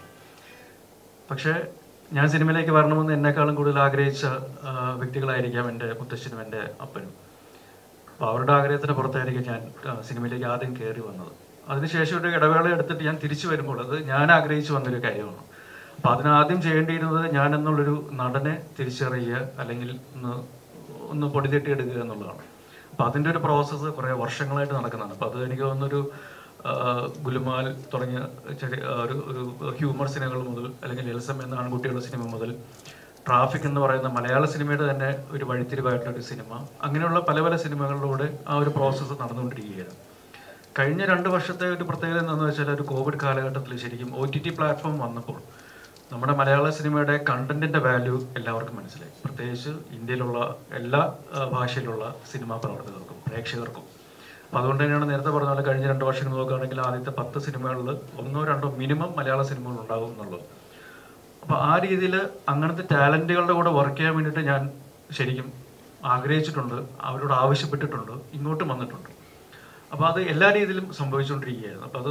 പക്ഷേ ഞാൻ സിനിമയിലേക്ക് വരണമെന്ന് എന്നെക്കാളും കൂടുതൽ ആഗ്രഹിച്ച ആ, വ്യക്തികളായിരിക്കാം എൻ്റെ മുത്തശ്ശനും എൻ്റെ അപ്പനും അപ്പോൾ അവരുടെ ആഗ്രഹത്തിന് പുറത്തായിരിക്കും ഞാൻ ആ, സിനിമയിലേക്ക് ആദ്യം കയറി വന്നത് അതിനുശേഷം ഒരു ഇടവേള എടുത്തിട്ട് ഞാൻ തിരിച്ചു വരുമ്പോൾ അത് ഞാൻ ആഗ്രഹിച്ചു വന്നൊരു കാര്യമാണ് അപ്പോൾ അതിനാദ്യം ചെയ്യേണ്ടിയിരുന്നത് ഞാൻ എന്നുള്ളൊരു നടനെ തിരിച്ചറിയുക അല്ലെങ്കിൽ ഒന്ന് ഒന്ന് പൊടിതെട്ടി എടുക്കുക എന്നുള്ളതാണ് അപ്പോൾ അതിൻ്റെ ഒരു പ്രോസസ്സ് കുറേ വർഷങ്ങളായിട്ട് നടക്കുന്നതാണ് അപ്പോൾ അത് എനിക്ക് തോന്നുന്നൊരു ആ, ഗുലുമാൽ തുടങ്ങിയ ചെറിയ ആ, ഒരു ഒരു ഹ്യൂമർ സിനിമകൾ മുതൽ അല്ലെങ്കിൽ എൽസം എന്ന ആൺകുട്ടികളുടെ സിനിമ മുതൽ ട്രാഫിക് എന്ന് പറയുന്ന മലയാള സിനിമയുടെ തന്നെ ഒരു വഴിത്തിരിവായിട്ടുള്ള ഒരു സിനിമ അങ്ങനെയുള്ള പല പല സിനിമകളിലൂടെ ആ ഒരു പ്രോസസ്സ് നടന്നുകൊണ്ടിരിക്കുകയാണ് കഴിഞ്ഞ രണ്ട് വർഷത്തെ ഒരു പ്രത്യേകത എന്താണെന്ന് വെച്ചാൽ ഒരു കോവിഡ് കാലഘട്ടത്തിൽ ശരിക്കും ഒ ടി ടി പ്ലാറ്റ്ഫോം വന്നപ്പോൾ നമ്മുടെ മലയാള സിനിമയുടെ കണ്ടന്റിന്റെ വാല്യൂ എല്ലാവർക്കും മനസ്സിലായി പ്രത്യേകിച്ച് ഇന്ത്യയിലുള്ള എല്ലാ ആ, ഭാഷയിലുള്ള സിനിമാ പ്രവർത്തകർക്കും പ്രേക്ഷകർക്കും അപ്പോൾ അതുകൊണ്ട് തന്നെയാണ് നേരത്തെ പറഞ്ഞ പോലെ കഴിഞ്ഞ രണ്ട് വർഷങ്ങൾ നോക്കുകയാണെങ്കിൽ ആദ്യത്തെ പത്ത് സിനിമകളിൽ ഒന്നോ രണ്ടോ മിനിമം മലയാള സിനിമകൾ ഉണ്ടാകും എന്നുള്ളത് അപ്പോൾ ആ രീതിയിൽ അങ്ങനത്തെ ടാലന്റുകളുടെ കൂടെ വർക്ക് ചെയ്യാൻ വേണ്ടിയിട്ട് ഞാൻ ശരിക്കും ആഗ്രഹിച്ചിട്ടുണ്ട് അവരോട് ആവശ്യപ്പെട്ടിട്ടുണ്ട് ഇങ്ങോട്ടും വന്നിട്ടുണ്ട് അപ്പോൾ അത് എല്ലാ രീതിയിലും സംഭവിച്ചുകൊണ്ടിരിക്കുകയായിരുന്നു അപ്പോൾ അത്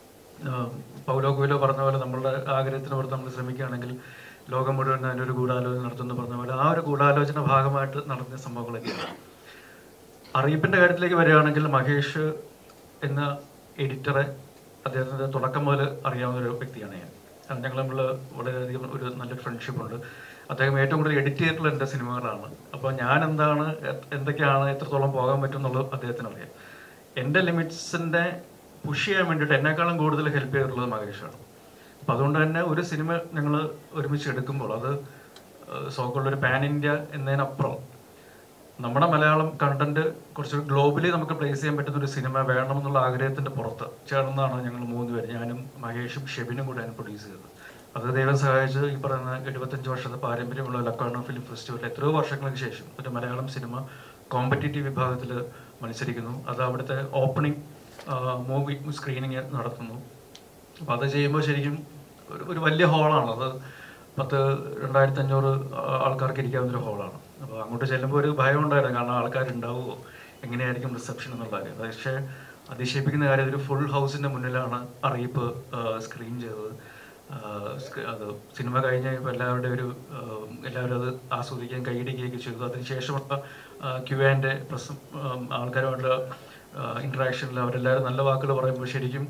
ആഹ് പൗലോ കൊയിലോ പറഞ്ഞ പോലെ നമ്മളുടെ ആഗ്രഹത്തിന് പുറത്ത് നമ്മൾ ശ്രമിക്കുകയാണെങ്കിൽ ലോകം മുഴുവൻ അതിൻ്റെ ഒരു ഗൂഢാലോചന നടത്തുന്ന പറഞ്ഞ പോലെ ആ ഒരു ഗൂഢാലോചന ഭാഗമായിട്ട് നടന്ന സംഭവങ്ങളൊക്കെയാണ് അറിയിപ്പിന്റെ കാര്യത്തിലേക്ക് വരികയാണെങ്കിൽ മഹേഷ് എന്ന എഡിറ്ററെ അദ്ദേഹത്തിന്റെ തുടക്കം മുതൽ അറിയാവുന്ന ഒരു വ്യക്തിയാണ് ഞാൻ കാരണം ഞങ്ങൾ തമ്മിൽ വളരെയധികം ഒരു നല്ലൊരു ഫ്രണ്ട്ഷിപ്പ് ഉണ്ട് അദ്ദേഹം ഏറ്റവും കൂടുതൽ എഡിറ്റ് ചെയ്തിട്ടുള്ള എൻ്റെ സിനിമകളാണ് അപ്പോൾ ഞാൻ എന്താണ് എ- എന്തൊക്കെയാണ് എത്രത്തോളം പോകാൻ പറ്റും എന്നുള്ളത് അദ്ദേഹത്തിന് അറിയാം എൻ്റെ ലിമിറ്റ്സിൻ്റെ പുഷ് ചെയ്യാൻ വേണ്ടിയിട്ട് എന്നെക്കാളും കൂടുതൽ ഹെൽപ്പ് ചെയ്തിട്ടുള്ളത് മഹേഷാണ് അപ്പം അതുകൊണ്ട് തന്നെ ഒരു സിനിമ ഞങ്ങൾ ഒരുമിച്ച് എടുക്കുമ്പോൾ അത് സോക്കുള്ള ഒരു പാൻ ഇന്ത്യ എന്നതിനപ്പുറം നമ്മുടെ മലയാളം കണ്ടന്റ് കുറച്ച് ഗ്ലോബലി നമുക്ക് പ്ലേസ് ചെയ്യാൻ പറ്റുന്ന ഒരു സിനിമ വേണമെന്നുള്ള ആഗ്രഹത്തിന്റെ പുറത്ത് ചേർന്നാണ് ഞങ്ങൾ മൂന്ന് പേര് ഞാനും മഹേഷും ഷെബിനും കൂടെയാണ് പ്രൊഡ്യൂസ് ചെയ്തത് അത് ദൈവം സഹായിച്ച് ഈ പറയുന്ന എഴുപത്തഞ്ച് വർഷത്തെ പാരമ്പര്യമുള്ള ലക്കാണോ ഫിലിം ഫെസ്റ്റിവൽ എത്രയോ വർഷങ്ങൾക്ക് ശേഷം ഒരു മലയാളം സിനിമ കോമ്പറ്റീറ്റീവ് വിഭാഗത്തിൽ മത്സരിക്കുന്നു അത് അവിടുത്തെ ഓപ്പണിംഗ് മൂവി സ്ക്രീനിങ് നടത്തുന്നു അപ്പോൾ അത് ചെയ്യുമ്പോൾ ശരിക്കും ഒരു ഒരു വലിയ ഹോളാണ് അത് പത്ത് രണ്ടായിരത്തി അഞ്ഞൂറ് ആൾക്കാർക്ക് ഇരിക്കാവുന്ന ഒരു ഹോളാണ് അപ്പോൾ അങ്ങോട്ട് ചെല്ലുമ്പോൾ ഒരു ഭയം ഉണ്ടായിരുന്നു കാരണം ആൾക്കാരുണ്ടാവുമോ എങ്ങനെയായിരിക്കും റിസപ്ഷൻ എന്നുള്ള കാര്യം പക്ഷേ അതിശയിപ്പിക്കുന്ന കാര്യം ഒരു ഫുൾ ഹൗസിന്റെ മുന്നിലാണ് അറിയിപ്പ് സ്ക്രീൻ ചെയ്തത് ആ, സ്ക്രീ- അത് സിനിമ കഴിഞ്ഞ് കഴിഞ്ഞപ്പോൾ എല്ലാവരുടെയും ഒരു ആ, എല്ലാവരും അത് ആസ്വദിക്കാൻ കൈയിടിക്കുകയൊക്കെ ചെയ്തു അതിനുശേഷമുള്ള ക്യു ആൻഡ് പ്രസ് ആൾക്കാരുമായിട്ടുള്ള ഇന്ററാക്ഷനിൽ അവരെല്ലാവരും നല്ല വാക്കുകൾ പറയുമ്പോൾ ശരിക്കും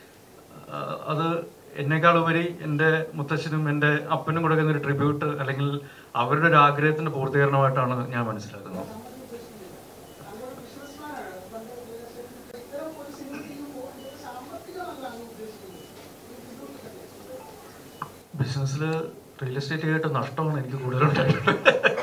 ആ, അത് എന്നെക്കാൾ ഉപരി എൻ്റെ മുത്തച്ഛനും എൻ്റെ അപ്പനും കൊടുക്കുന്ന ഒരു ട്രിബ്യൂട്ട് അല്ലെങ്കിൽ അവരുടെ ഒരു ആഗ്രഹത്തിന്റെ പൂർത്തീകരണമായിട്ടാണ് ഞാൻ മനസ്സിലാക്കുന്നത് അങ്ങോട്ട് ബിസിനസ്മാനാണ് പണ്ട് റിയൽ എസ്റ്റേറ്റിൽ ഇത്തരം ഒരു സിനിമ ചെയ്യുമ്പോൾ ഇതൊരു സാമ്പത്തികമല്ല അങ്ങ് ഉദ്ദേശിക്കുന്നത് ഇത് ബുദ്ധിമുട്ടില്ല ബിസിനസ്സിൽ റിയൽ എസ്റ്റേറ്റ് കേട്ട് നഷ്ടമാണ് എനിക്ക് കൂടുതലുണ്ടായിട്ടുള്ളത്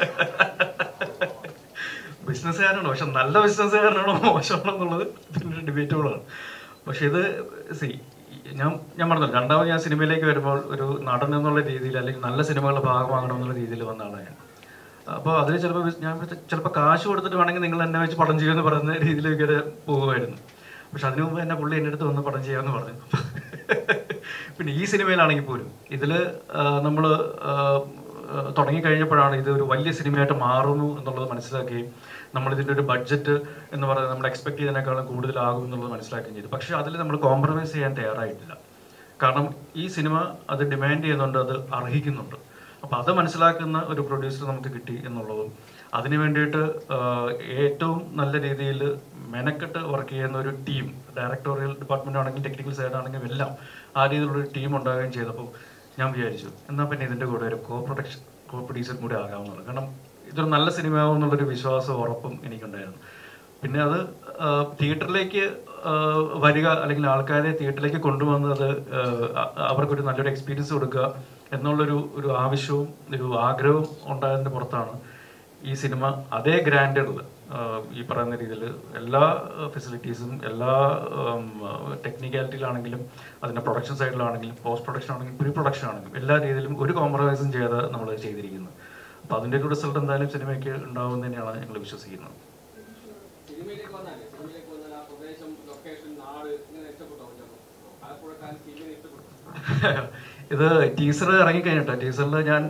ബിസിനസ്സുകാരാണ് പക്ഷെ നല്ല ബിസിനസ്സുകാരനാണോ മോശമാണോ എന്നുള്ളത് പിന്നെ ഡിബേറ്റബിളാണ് പക്ഷെ ഇത് സി ഞാൻ ഞാൻ പറഞ്ഞല്ലോ രണ്ടാമത് ഞാൻ സിനിമയിലേക്ക് വരുമ്പോൾ ഒരു നടൻ എന്നുള്ള രീതിയിൽ അല്ലെങ്കിൽ നല്ല സിനിമകളുടെ ഭാഗമാകണം എന്നുള്ള രീതിയിൽ വന്ന ആളാണ് ഞാൻ അപ്പോൾ അതിൽ ചിലപ്പോൾ ഞാൻ ചിലപ്പോൾ കാശ് കൊടുത്തിട്ട് വേണമെങ്കിൽ നിങ്ങൾ എന്നെ വെച്ച് പടം ചെയ്യുമെന്ന് പറയുന്ന രീതിയിലേക്ക് വരെ പോകുമായിരുന്നു പക്ഷെ അതിനു മുമ്പ് തന്നെ പുള്ളി എൻ്റെ അടുത്ത് വന്ന് പടം ചെയ്യാമെന്ന് പറഞ്ഞു പിന്നെ ഈ സിനിമയിലാണെങ്കിൽ പോലും ഇതിൽ നമ്മൾ തുടങ്ങിക്കഴിഞ്ഞപ്പോഴാണ് ഇത് ഒരു വലിയ സിനിമയായിട്ട് മാറുന്നു എന്നുള്ളത് മനസ്സിലാക്കുകയും നമ്മൾ ഇതിൻ്റെ ഒരു ബഡ്ജറ്റ് എന്ന് പറയുന്നത് നമ്മൾ എക്സ്പെക്ട് ചെയ്തതിനേക്കാളും കൂടുതലാകും എന്നുള്ളത് മനസ്സിലാക്കുകയും ചെയ്തു പക്ഷേ അതിൽ നമ്മൾ കോംപ്രമൈസ് ചെയ്യാൻ തയ്യാറായിട്ടില്ല കാരണം ഈ സിനിമ അത് ഡിമാൻഡ് ചെയ്യുന്നുണ്ട് അത് അർഹിക്കുന്നുണ്ട് അപ്പോൾ അത് മനസ്സിലാക്കുന്ന ഒരു പ്രൊഡ്യൂസർ നമുക്ക് കിട്ടി എന്നുള്ളതും അതിന് വേണ്ടിയിട്ട് ആഹ്, ഏറ്റവും നല്ല രീതിയിൽ മെനക്കെട്ട് വർക്ക് ചെയ്യുന്ന ഒരു ടീം ഡയറക്ടോറിയൽ ഡിപ്പാർട്ട്മെന്റ് ആണെങ്കിലും ടെക്നിക്കൽ സൈഡ് ആണെങ്കിലും എല്ലാം ആ രീതിയിലുള്ള ഒരു ടീം ഉണ്ടാവുകയും ചെയ്തപ്പോൾ ഞാൻ വിചാരിച്ചു എന്നാൽ പിന്നെ ഇതിൻ്റെ കൂടെ ഒരു കോ പ്രൊഡക്ഷൻ കോ പ്രൊഡ്യൂസർ കൂടി ആകാമെന്നുള്ളത് കാരണം ഇതൊരു നല്ല സിനിമയാവും എന്നുള്ളൊരു വിശ്വാസം ഉറപ്പും എനിക്കുണ്ടായിരുന്നു പിന്നെ അത് തിയേറ്ററിലേക്ക് വരിക അല്ലെങ്കിൽ ആൾക്കാരെ തിയേറ്ററിലേക്ക് കൊണ്ടുവന്നത് ആ, അവർക്കൊരു നല്ലൊരു എക്സ്പീരിയൻസ് കൊടുക്കുക എന്നുള്ളൊരു ഒരു ആവശ്യവും ഒരു ആഗ്രഹവും ഉണ്ടായതിൻ്റെ പുറത്താണ് ഈ സിനിമ അതേ ഗ്രാൻഡഡിൽ ഈ പറയുന്ന രീതിയിൽ എല്ലാ ഫെസിലിറ്റീസും എല്ലാ ടെക്നിക്കാലിറ്റിയിലാണെങ്കിലും അതിൻ്റെ പ്രൊഡക്ഷൻ സൈഡിലാണെങ്കിലും പോസ്റ്റ് പ്രൊഡക്ഷൻ ആണെങ്കിലും പ്രീ പ്രൊഡക്ഷൻ ആണെങ്കിലും എല്ലാ രീതിയിലും ഒരു കോംപ്രമൈസും ചെയ്ത് നമ്മൾ ചെയ്തിരിക്കുന്നത് അപ്പോൾ അതിൻ്റെ ഒരു റിസൾട്ട് എന്തായാലും സിനിമയ്ക്ക് ഉണ്ടാവും എന്ന് തന്നെയാണ് ഞങ്ങൾ വിശ്വസിക്കുന്നത് സിനിമയിലേക്ക് വന്നാലേ സിനിമയിലേക്ക് വന്നാൽ ആ പ്രദേശം ലൊക്കേഷൻ നാട് ഇങ്ങനെ ഇഷ്ടപ്പെട്ടോ ആലപ്പുഴക്കാരൻ സിനിമ ഇഷ്ടപ്പെട്ടു ഇത് ടീസർ ഇറങ്ങിക്കഴിഞ്ഞിട്ടോ ടീസറിൽ ഞാൻ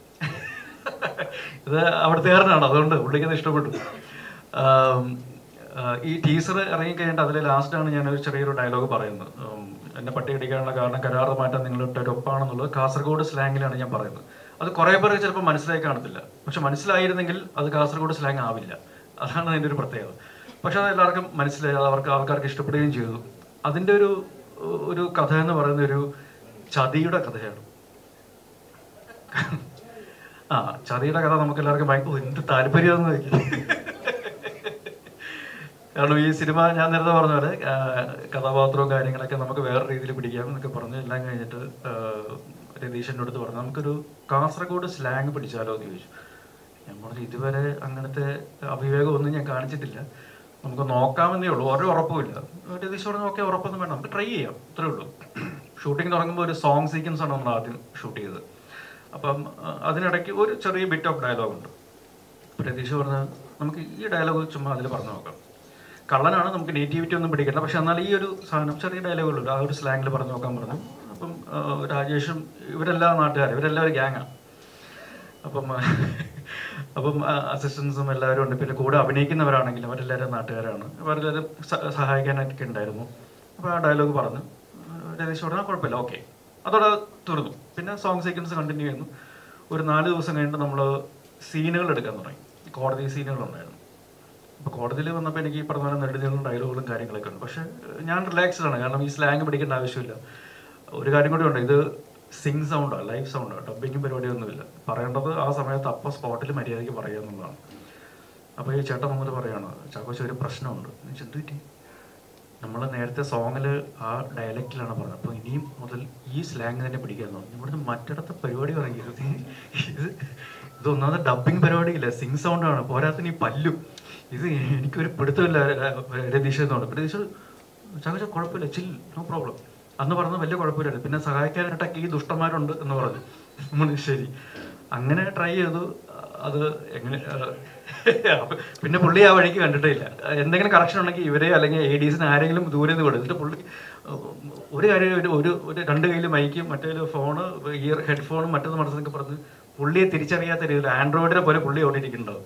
ഇത് അവിടുത്തുകാരനാണ് അതുകൊണ്ട് പുള്ളിക്കത് ഇഷ്ടപ്പെട്ടു ആം, ആ, ഈ ടീസർ ഇറങ്ങിക്കഴിഞ്ഞിട്ട് അതിൽ ലാസ്റ്റാണ് ഞാൻ ഒരു ചെറിയൊരു ഡയലോഗ് പറയുന്നത് ഉം, എന്നെ പട്ടി ഇടിക്കാനുള്ള കാരണം കരാറ് മാറ്റാൻ നിങ്ങൾ ഇട്ട ഒരു ഒപ്പാണെന്നുള്ളത് കാസർഗോഡ് സ്ലാങ്ങിലാണ് ഞാൻ പറയുന്നത് അത് കുറേ പേർക്ക് ചിലപ്പോൾ മനസ്സിലായി കാണത്തില്ല പക്ഷെ മനസ്സിലായിരുന്നെങ്കിൽ അത് കാസർഗോഡ് സ്ലാങ് ആവില്ല അതാണ് അതിൻ്റെ ഒരു പ്രത്യേകത പക്ഷെ അത് എല്ലാവർക്കും മനസ്സിലായി അത് അവർക്ക് ആൾക്കാർക്ക് ഇഷ്ടപ്പെടുകയും ചെയ്തു അതിൻ്റെ ഒരു ഒരു കഥ എന്ന് പറയുന്ന ഒരു ചതിയുടെ കഥയാണ് ആ ചതിയുടെ കഥ നമുക്ക് എല്ലാവർക്കും ഭയങ്കര ഓ, എന്ത് താല്പര്യമെന്ന് നോക്കി കാരണം ഈ സിനിമ ഞാൻ നേരത്തെ പറഞ്ഞ പോലെ ആ, കഥാപാത്രവും കാര്യങ്ങളൊക്കെ നമുക്ക് വേറെ രീതിയിൽ പിടിക്കാം എന്നൊക്കെ പറഞ്ഞ് എല്ലാം കഴിഞ്ഞിട്ട് ആ, രതീഷിൻ്റെ അടുത്ത് പറഞ്ഞു നമുക്കൊരു കാസർഗോഡ് സ്ലാങ് പിടിച്ചാലോ എന്ന് ചോദിച്ചു ഞാൻ പറഞ്ഞു ഇതുവരെ അങ്ങനത്തെ അവിവേകമൊന്നും ഞാൻ കാണിച്ചിട്ടില്ല നമുക്ക് നോക്കാമെന്നേ ഉള്ളൂ ഒരു ഉറപ്പുമില്ല രതീഷ് പറഞ്ഞു ഓക്കെ ഉറപ്പൊന്നും വേണ്ട നമുക്ക് ട്രൈ ചെയ്യാം ഇത്രേ ഉള്ളൂ ഷൂട്ടിംഗ് തുടങ്ങുമ്പോൾ ഒരു സോങ് സീക്വൻസ് ആണ് നമ്മൾ ആദ്യം ഷൂട്ട് ചെയ്തത് അപ്പം ആ, അതിനിടയ്ക്ക് ഒരു ചെറിയ ബിറ്റ് ഓഫ് ഡയലോഗ് ഉണ്ട് പ്രതീക്ഷ പറഞ്ഞ നമുക്ക് ഈ ഡയലോഗ് ചുമ്മാ അതിൽ പറഞ്ഞു നോക്കാം കള്ളനാണ് നമുക്ക് നേറ്റിവിറ്റി ഒന്നും പിടിക്കണ്ട പക്ഷെ എന്നാൽ ഈ ഒരു സാധനം ചെറിയ ഡയലോഗുള്ളൂ ആ ഒരു സ്ലാങ്ങിൽ പറഞ്ഞു നോക്കാൻ പറഞ്ഞു അപ്പം ആ, രാജേഷും ഇവരെല്ലാം നാട്ടുകാർ ഇവരെല്ലാം ഒരു ഗ്യാങ്ങാണ് അപ്പം ആ, അപ്പം അസിസ്റ്റൻസും എല്ലാവരും ഉണ്ട് പിന്നെ കൂടെ അഭിനയിക്കുന്നവരാണെങ്കിലും അവരെല്ലാവരും നാട്ടുകാരാണ് അവരെല്ലാവരും സ- സഹായിക്കാനൊക്കെ ഉണ്ടായിരുന്നു അപ്പോൾ ആ ഡയലോഗ് പറഞ്ഞു രതീഷ് പറഞ്ഞാൽ കുഴപ്പമില്ല ഓക്കെ അതോടെ തീർന്നു പിന്നെ സോങ് സീക്വൻസ് കണ്ടിന്യൂ ചെയ്യുന്നു ഒരു നാല് ദിവസം കഴിഞ്ഞിട്ട് നമ്മൾ സീനുകൾ എടുക്കാൻ തുടങ്ങി കോടതി സീനുകളുണ്ടായിരുന്നു അപ്പോൾ കോടതിയിൽ വന്നപ്പോൾ എനിക്ക് ഈ പറഞ്ഞ പോലെ നെടുനീളും ഡയലോഗുകളും കാര്യങ്ങളൊക്കെ ഉണ്ട് പക്ഷേ ഏഹ്, ഞാൻ റിലാക്സ്ഡ് ആണ് കാരണം ഈ സ്ലാങ് പിടിക്കേണ്ട ആവശ്യമില്ല ഒരു കാര്യം കൂടി ഉണ്ട് ഇത് സിങ് സൗണ്ടാണ് ലൈവ് സൗണ്ടാണ് ഡബിങ്ങും പരിപാടിയൊന്നുമില്ല പറയേണ്ടത് ആ സമയത്ത് അപ്പോൾ സ്പോട്ടിൽ മര്യാദയ്ക്ക് പറയുക എന്നുള്ളതാണ് അപ്പോൾ ഈ ചേട്ടൻ വന്നിട്ട് പറയാണ് ചാക്കോച്ച ഒരു പ്രശ്നമുണ്ട് ഞാൻ ചോദിച്ചു, എന്ത് പറ്റി നമ്മൾ നേരത്തെ സോങ്ങിൽ ആ ഡയലക്റ്റിലാണ് പറഞ്ഞത് അപ്പോൾ ഇനിയും മുതൽ ഈ സ്ലാങ് തന്നെ പിടിക്കാൻ തോന്നി ഇവിടുന്ന് മറ്റിടത്തെ പരിപാടി പറയരുത് ഇത് ഇത് ഒന്നാമത് ഡബിങ് പരിപാടിയില്ല സിങ് സൗണ്ടാണ് പോരാത്തിന് ഈ പല്ലും ഇത് എനിക്കൊരു പിടുത്തമില്ല രതീഷ് എന്ന് പറഞ്ഞു രതീഷ് ചാക്കോച്ച കുഴപ്പമില്ല ചിൽ നോ പ്രോബ്ലം അന്ന് പറഞ്ഞത് വലിയ കുഴപ്പമില്ലായിരുന്നു പിന്നെ സഹായിക്കാനായിട്ടൊക്കെ ഈ ദുഷ്ടന്മാരുണ്ട് എന്ന് പറഞ്ഞു നമ്മൾ ശരി അങ്ങനെ ട്രൈ ചെയ്തു അത് എങ്ങനെ അപ്പൊ പിന്നെ പുള്ളി ആ വഴിക്ക് കണ്ടിട്ടേ ഇല്ല എന്തെങ്കിലും കറക്ഷൻ ഉണ്ടെങ്കിൽ ഇവരെ അല്ലെങ്കിൽ എ ഡീസിന് ആരെങ്കിലും ദൂരെ നിന്ന് വിടും എന്നിട്ട് പുള്ളി ഒരു കാര്യം ഒരു ഒരു ഒരു രണ്ട് കയ്യിൽ മൈക്കും മറ്റേ ഫോണ് ഇയർ ഹെഡ്ഫോണും മറ്റൊന്ന് മനസ്സിലൊക്കെ പറഞ്ഞ് പുള്ളിയെ തിരിച്ചറിയാത്ത രീതിയിൽ ആൻഡ്രോയിഡിനെ പോലെ പുള്ളി ഓടിയിരിക്കുന്നുണ്ടാവും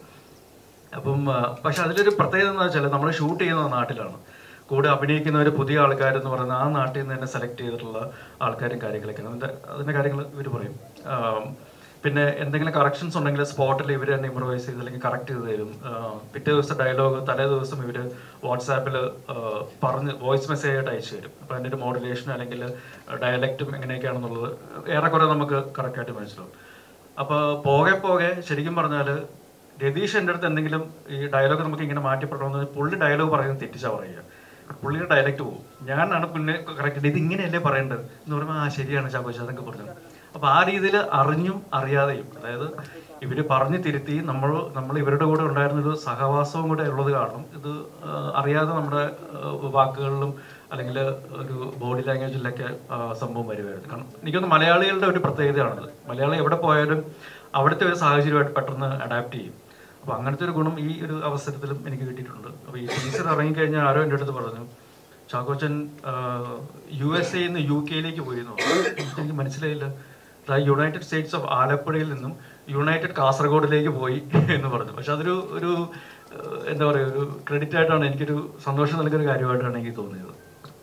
അപ്പം ആ, പക്ഷെ അതിലൊരു പ്രത്യേകത എന്ന് വെച്ചാൽ നമ്മൾ ഷൂട്ട് ചെയ്യുന്ന നാട്ടിലാണ് കൂടെ അഭിനയിക്കുന്നവർ പുതിയ ആൾക്കാരെന്ന് പറയുന്ന ആ നാട്ടിൽ നിന്ന് തന്നെ സെലക്ട് ചെയ്തിട്ടുള്ള ആൾക്കാരും കാര്യങ്ങളൊക്കെയാണ് അതിൻ്റെ അതിൻ്റെ കാര്യങ്ങൾ ഇവർ പറയും ആം, പിന്നെ എന്തെങ്കിലും കറക്ഷൻസ് ഉണ്ടെങ്കിൽ സ്പോട്ടിൽ ഇവർ തന്നെ ഇമ്പ്രവൈസ് ചെയ്ത് അല്ലെങ്കിൽ കറക്റ്റ് ചെയ്ത് തരും ആ, പിറ്റേ ദിവസം ഡയലോഗ് തലേ ദിവസം ഇവർ വാട്സാപ്പിൽ പറഞ്ഞ് വോയിസ് മെസ്സേജ് ആയിട്ട് അയച്ചു തരും അപ്പോൾ അതിൻ്റെ ഒരു മോഡുലേഷൻ അല്ലെങ്കിൽ ഡയലക്റ്റും എങ്ങനെയൊക്കെയാണെന്നുള്ളത് ഏറെക്കുറെ നമുക്ക് കറക്റ്റായിട്ട് മനസ്സിലാവും അപ്പോൾ പോകെ പോകെ ശരിക്കും പറഞ്ഞാൽ രതീഷ് എൻ്റെ അടുത്ത് എന്തെങ്കിലും ഈ ഡയലോഗ് നമുക്ക് ഇങ്ങനെ മാറ്റി പറയണമെന്ന് പുള്ളി ഡയലോഗ് പറയുന്നത് തെറ്റിച്ചാ പറയുക പുള്ളിയുടെ ഡയലക്റ്റ് പോകും ഞാനാണ് പിന്നെ കറക്റ്റ് ഇത് ഇങ്ങനെയല്ലേ പറയേണ്ടത് എന്ന് പറയുമ്പോൾ ആ ശരിയാണ് ചാക്കോച്ച അതൊക്കെ പറഞ്ഞു അപ്പൊ ആ രീതിയിൽ അറിഞ്ഞും അറിയാതെയും അതായത് ഇവര് പറഞ്ഞു തിരുത്തി നമ്മൾ നമ്മൾ ഇവരുടെ കൂടെ ഉണ്ടായിരുന്ന ഒരു സഹവാസവും കൂടെ ഉള്ളത് കാരണം ഇത് ആ, അറിയാതെ നമ്മുടെ ആ, വാക്കുകളിലും അല്ലെങ്കിൽ ഒരു ബോഡി ലാംഗ്വേജിലൊക്കെ ആ, സംഭവം വരുമായിരുന്നു കാരണം എനിക്കൊന്ന് മലയാളികളുടെ ഒരു പ്രത്യേകതയാണത് മലയാളി എവിടെ പോയാലും അവിടുത്തെ ഒരു സാഹചര്യമായിട്ട് പെട്ടെന്ന് അഡാപ്റ്റ് ചെയ്യും അപ്പൊ അങ്ങനത്തെ ഒരു ഗുണം ഈ ഒരു അവസരത്തിലും എനിക്ക് കിട്ടിയിട്ടുണ്ട് അപ്പൊ ഈ ടീച്ചർ ഇറങ്ങിക്കഴിഞ്ഞാൽ ആരോ എൻ്റെ അടുത്ത് പറഞ്ഞു ചാക്കോച്ചൻ യു എസ് എയിൽ നിന്ന് യു കെയിലേക്ക് പോയി എന്ന് പറഞ്ഞു. എനിക്ക് മനസ്സിലായില്ല അതായത് യുണൈറ്റഡ് സ്റ്റേറ്റ്സ് ഓഫ് ആലപ്പുഴയിൽ നിന്നും യുണൈറ്റഡ് കാസർഗോഡിലേക്ക് പോയി എന്ന് പറഞ്ഞു പക്ഷെ അതൊരു ഒരു ഏഹ്, എന്താ പറയുക ഒരു ക്രെഡിറ്റ് ആയിട്ടാണ് എനിക്കൊരു സന്തോഷം നൽകുന്ന കാര്യമായിട്ടാണ് എനിക്ക് തോന്നിയത്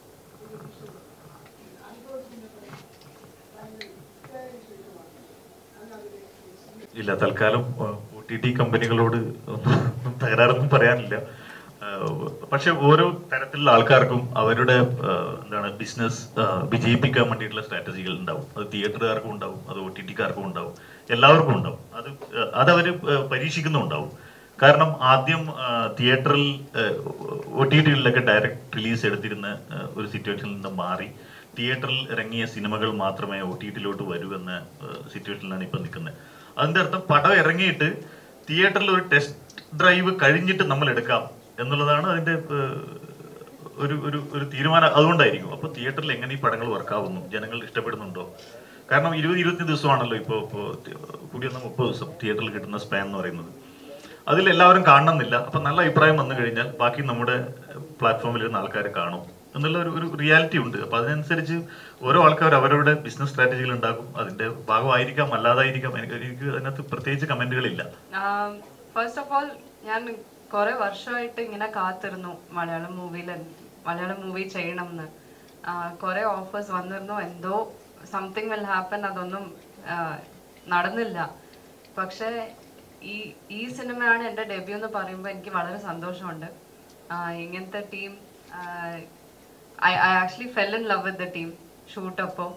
ഇല്ല തൽക്കാലം ഒ ടി ടി കമ്പനികളോട് ഒന്നും തകരാറൊന്നും പറയാനില്ല ആ, പക്ഷെ ഓരോ തരത്തിലുള്ള ആൾക്കാർക്കും അവരുടെ ആ, എന്താണ് ബിസിനസ് വിജയിപ്പിക്കാൻ വേണ്ടിയിട്ടുള്ള സ്ട്രാറ്റജികൾ ഉണ്ടാവും അത് തിയേറ്ററുകാർക്കും ഉണ്ടാവും അത് ഒ ടി ടിക്കാർക്കും ഉണ്ടാവും എല്ലാവർക്കും ഉണ്ടാവും അത് ആ, അതവര് ആ, പരീക്ഷിക്കുന്നുണ്ടാവും കാരണം ആദ്യം ആ, തിയേറ്ററിൽ ഒ ടി ടികളിലൊക്കെ ഡയറക്റ്റ് റിലീസ് എടുത്തിരുന്ന ആ, ഒരു സിറ്റുവേഷനിൽ നിന്ന് മാറി തിയേറ്ററിൽ ഇറങ്ങിയ സിനിമകൾ മാത്രമേ ഒ ടി ടിയിലോട്ട് വരൂ എന്ന സിറ്റുവേഷനിലാണ് ഇപ്പം നിൽക്കുന്നത് അതിന്റെ അർത്ഥം പടം ഇറങ്ങിയിട്ട് തിയേറ്ററിൽ ഒരു ടെസ്റ്റ് ഡ്രൈവ് കഴിഞ്ഞിട്ട് നമ്മൾ എടുക്കാം എന്നുള്ളതാണ് അതിന്റെ ഏഹ്, ഒരു ഒരു ഒരു തീരുമാനം അതുകൊണ്ടായിരിക്കും അപ്പൊ തിയേറ്ററിൽ എങ്ങനെ ഈ പടങ്ങൾ വർക്കാവുന്നു ജനങ്ങൾ ഇഷ്ടപ്പെടുന്നുണ്ടോ കാരണം ഇരുപത് ഇരുപത്തി ദിവസമാണല്ലോ ഇപ്പോൾ ഇപ്പോൾ കൂടി വന്ന മുപ്പത് ദിവസം തിയേറ്ററിൽ കിട്ടുന്ന സ്പാൻ എന്ന് പറയുന്നത് അതിൽ എല്ലാവരും കാണണമെന്നില്ല അപ്പൊ നല്ല അഭിപ്രായം വന്നു കഴിഞ്ഞാൽ ബാക്കി നമ്മുടെ പ്ലാറ്റ്ഫോമിൽ ഇരുന്ന ആൾക്കാർ കാണും എന്നുള്ള ഒരു ഒരു റിയാലിറ്റി ഉണ്ട് അപ്പൊ അതിനനുസരിച്ച് ഓരോ ആൾക്കാർ അവരവരുടെ ബിസിനസ് സ്ട്രാറ്റജികൾ ഉണ്ടാക്കും അതിന്റെ ഭാഗമായിരിക്കാം അല്ലാതായിരിക്കാം എനിക്ക് എനിക്ക് അതിനകത്ത് പ്രത്യേകിച്ച് കമന്റുകളില്ല ഫസ്റ്റ് ഓഫ് ഓൾ ഞാൻ കുറെ വർഷമായിട്ട് ഇങ്ങനെ കാത്തിരുന്നു മലയാളം മൂവിയിൽ മലയാളം മൂവി ചെയ്യണം എന്ന് കുറെ ഓഫേഴ്സ് വന്നിരുന്നു എന്തോ സംതിങ് വിൽ ഹാപ്പൻ അതൊന്നും ആ, നടന്നില്ല പക്ഷേ ഈ ഈ സിനിമയാണ് എൻ്റെ ഡെബ്യൂ എന്ന് പറയുമ്പോൾ എനിക്ക് വളരെ സന്തോഷമുണ്ട് ആ, ഇങ്ങനത്തെ team I I actually fell in love with the team ഷൂട്ടപ്പോൾ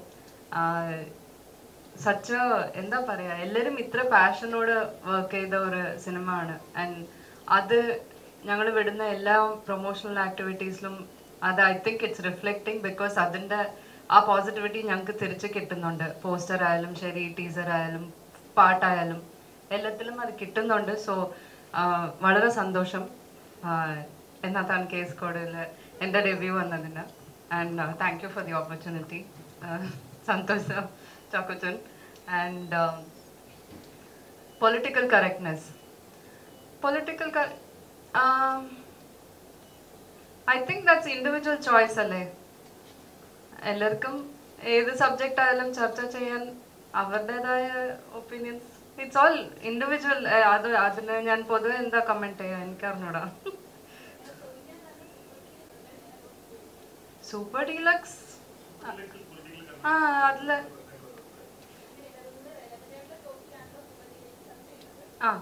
സച്ച് എന്താ പറയാ എല്ലാരും ഇത്ര പാഷനോട് വർക്ക് ചെയ്ത ഒരു സിനിമ ആണ് ആൻഡ് അത് ഞങ്ങൾ വിടുന്ന എല്ലാ പ്രൊമോഷണൽ ആക്ടിവിറ്റീസിലും അത് I think it's reflecting because അതിന്റെ ആ പോസിറ്റിവിറ്റി ഞങ്ങൾക്ക് തിരിച്ച് കിട്ടുന്നുണ്ട് പോസ്റ്റർ ആയാലും ശരി ടീസർ ആയാലും പാട്ടായാലും എല്ലാത്തിലും അത് കിട്ടുന്നുണ്ട് സോ വളരെ സന്തോഷം എന്നാത്താണ് കേസ് കോഡിൽ എൻ്റെ റിവ്യൂ വന്നതിന് and thank you for the opportunity Santhosh sir, Chakuchan and um, political correctness. Political cor- um, I think that's individual choice അല്ലേ എല്ലാവർക്കും ഏത് സബ്ജക്റ്റ് ആയാലും ചർച്ച ചെയ്യാൻ അവരുടേതായ ഒപ്പീനിയൻസ് ഇറ്റ്സ് ഓൾ ഇൻഡിവിജ്വൽ അത് അതിന് ഞാൻ പൊതുവെ എന്താ കമന്റ് ചെയ്യാം എനിക്ക് അറിഞ്ഞൂടാ സൂപ്പർ ഡീലക്സ് ആ അതില് ആ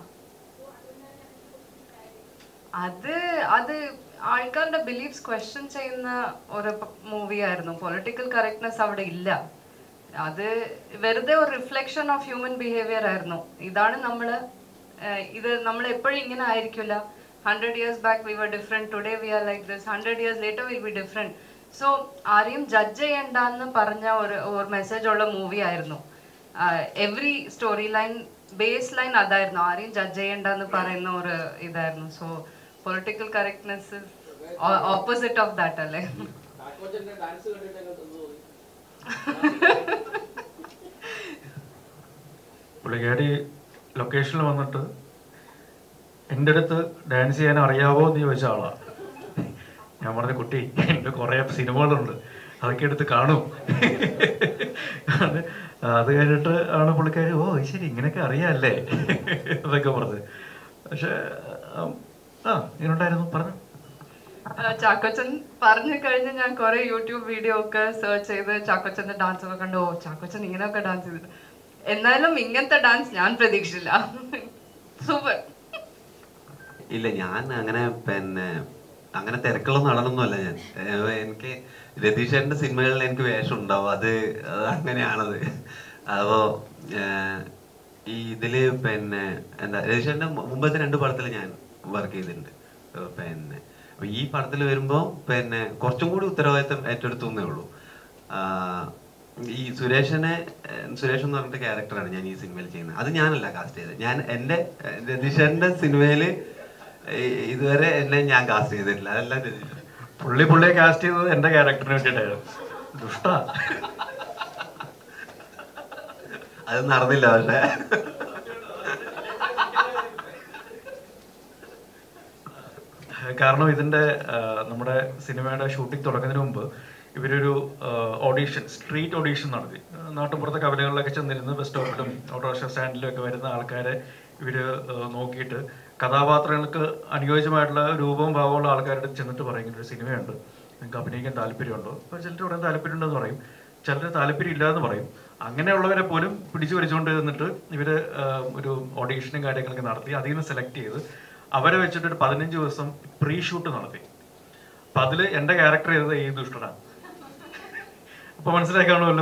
അത് അത് ആൾക്കാരുടെ ബിലീഫ്സ് ക്വസ്റ്റ്യൻ ചെയ്യുന്ന ഒരു മൂവി ആയിരുന്നു പൊളിറ്റിക്കൽ കറക്റ്റ്നെസ് അവിടെ ഇല്ല അത് വെറുതെ ഒരു റിഫ്ലക്ഷൻ ഓഫ് ഹ്യൂമൻ ബിഹേവിയർ ആയിരുന്നു ഇതാണ് നമ്മൾ ഇത് നമ്മൾ എപ്പോഴും ഇങ്ങനെ ആയിരിക്കില്ല hundred years back we were different today we are like this hundred years later will be different so ആരെയും ജഡ്ജ് ചെയ്യണ്ടെന്ന് പറഞ്ഞ ഒരു ഒരു മെസ്സേജ് ഉള്ള മൂവി ആയിരുന്നു every story line base line അതായിരുന്നു ആരെയും ജഡ്ജ് ചെയ്യണ്ടെന്ന് പറയുന്ന ഒരു ഇതായിരുന്നു so political correctness opposite of that അല്ലേ ചാക്കോച്ചന്റെ ഡാൻസ് കണ്ടിട്ട് എങ്ങനെ തോന്നി പുള്ളിക്കാരി ലൊക്കേഷനിൽ വന്നിട്ട് എൻ്റെ അടുത്ത് ഡാൻസ് ചെയ്യാൻ അറിയാവോ എന്ന് ചോദിച്ച ആളാ ഞാൻ പറഞ്ഞ കുട്ടി എൻ്റെ കുറേ സിനിമകളുണ്ട് അതൊക്കെ എടുത്ത് കാണും അത് അത് കഴിഞ്ഞിട്ട് ആണ് പുള്ളിക്കാരി ഓ ശരി ഇങ്ങനെയൊക്കെ അറിയാമല്ലേ എന്നൊക്കെ പറഞ്ഞത് പക്ഷെ ഉം, ആ ഇങ്ങനെയുണ്ടായിരുന്നു പറഞ്ഞു ആ, ചാക്കോച്ചൻ പറഞ്ഞു കഴിഞ്ഞ് ഞാൻ കുറെ യൂട്യൂബ് വീഡിയോ ഒക്കെ സെർച്ച് ചെയ്ത് ചാക്കോച്ചന്റെ ഡാൻസ് ഒക്കെ കണ്ടു ഓ ചാക്കോച്ചൻ ഇങ്ങനെയൊക്കെ ഡാൻസ് ചെയ്തിട്ട് എന്നാലും ഇങ്ങനത്തെ ഡാൻസ് ഞാൻ പ്രതീക്ഷിച്ചില്ല സൂപ്പർ ഇല്ല ഞാൻ അങ്ങനെ പിന്നെ അങ്ങനെ തിരക്കുള്ള നടനൊന്നുമല്ല ഞാൻ ഏഹ് എനിക്ക് രതീഷേട്ടന്റെ സിനിമകളിൽ എനിക്ക് വേഷം ഉണ്ടാവും അത് അത് അങ്ങനെയാണത് അപ്പോ ഏഹ് ഈ ഇതില് പിന്നെ എന്താ രതീഷേട്ടന്റെ മുമ്പത്തെ രണ്ട് പടത്തിൽ ഞാൻ വർക്ക് ചെയ്തിട്ടുണ്ട് ഏഹ് പിന്നെ അപ്പൊ ഈ പടത്തിൽ വരുമ്പോ പിന്നെ കുറച്ചും കൂടി ഉത്തരവാദിത്തം ഏറ്റെടുത്തുന്നേ ഉള്ളൂ ആഹ് ഈ സുരേഷനെ ഏഹ് സുരേഷ് എന്ന് പറഞ്ഞിട്ട് ക്യാരക്ടറാണ് ഞാൻ ഈ സിനിമയിൽ ചെയ്യുന്നത് അത് ഞാനല്ല കാസ്റ്റ് ചെയ്തത് ഞാൻ എന്റെ ഏഹ് രതീഷേട്ടന്റെ സിനിമയില് ഈ- ഇതുവരെ എന്നെ ഞാൻ കാസ്റ്റ് ചെയ്തിട്ടില്ല അതെല്ലാം രതീഷ് പുള്ളി പുള്ളിയെ കാസ്റ്റ് ചെയ്തത് എൻ്റെ ക്യാരക്ടറിന് വേണ്ടിയിട്ടായിരുന്നു ദുഷ്ടാ അത് നടന്നില്ല പക്ഷെ ഏഹ് കാരണം ഇതിന്റെ ആഹ് നമ്മുടെ സിനിമയുടെ ഷൂട്ടിംഗ് തുടങ്ങുന്നതിന് മുമ്പ് ഇവരൊരു ഓഡീഷൻ സ്ട്രീറ്റ് ഓഡീഷൻ നടത്തി ആഹ് നാട്ടുമ്പുറത്തെ കവലകളിലൊക്കെ ചെന്നിരുന്ന് ബസ് സ്റ്റോപ്പിലും ഓട്ടോറിക്ഷ സ്റ്റാൻഡിലും ഒക്കെ വരുന്ന ആൾക്കാരെ ഇവര് ആഹ് നോക്കിയിട്ട് കഥാപാത്രങ്ങൾക്ക് അനുയോജ്യമായിട്ടുള്ള രൂപവും ഭാവമുള്ള ആൾക്കാരുടെ അടുത്ത് ചെന്നിട്ട് പറയും ഇങ്ങനെ ഒരു സിനിമയുണ്ട് നിങ്ങൾക്ക് അഭിനയിക്കാൻ താല്പര്യമുണ്ടോ അപ്പോൾ ചിലർ പറയാൻ താല്പര്യമുണ്ടെന്ന് പറയും ചിലർ താല്പര്യം ഇല്ല എന്ന് പറയും അങ്ങനെയുള്ളവരെ പോലും പിടിച്ചു വലിച്ചുകൊണ്ട് നിന്നിട്ട് ഇവര് ആഹ് ഒരു ഓഡീഷനും കാര്യങ്ങളൊക്കെ നടത്തി അതിൽ നിന്ന് സെലക്ട് ചെയ്ത് അവരെ വെച്ചിട്ട് ഒരു പതിനഞ്ച് ദിവസം പ്രീ ഷൂട്ട് നടത്തി അപ്പൊ അതില് എന്റെ ക്യാരക്ടർ ചെയ്തത് ഈ ദുഷ്ടനാണ് അപ്പൊ മനസ്സിലായി കാണുമല്ലോ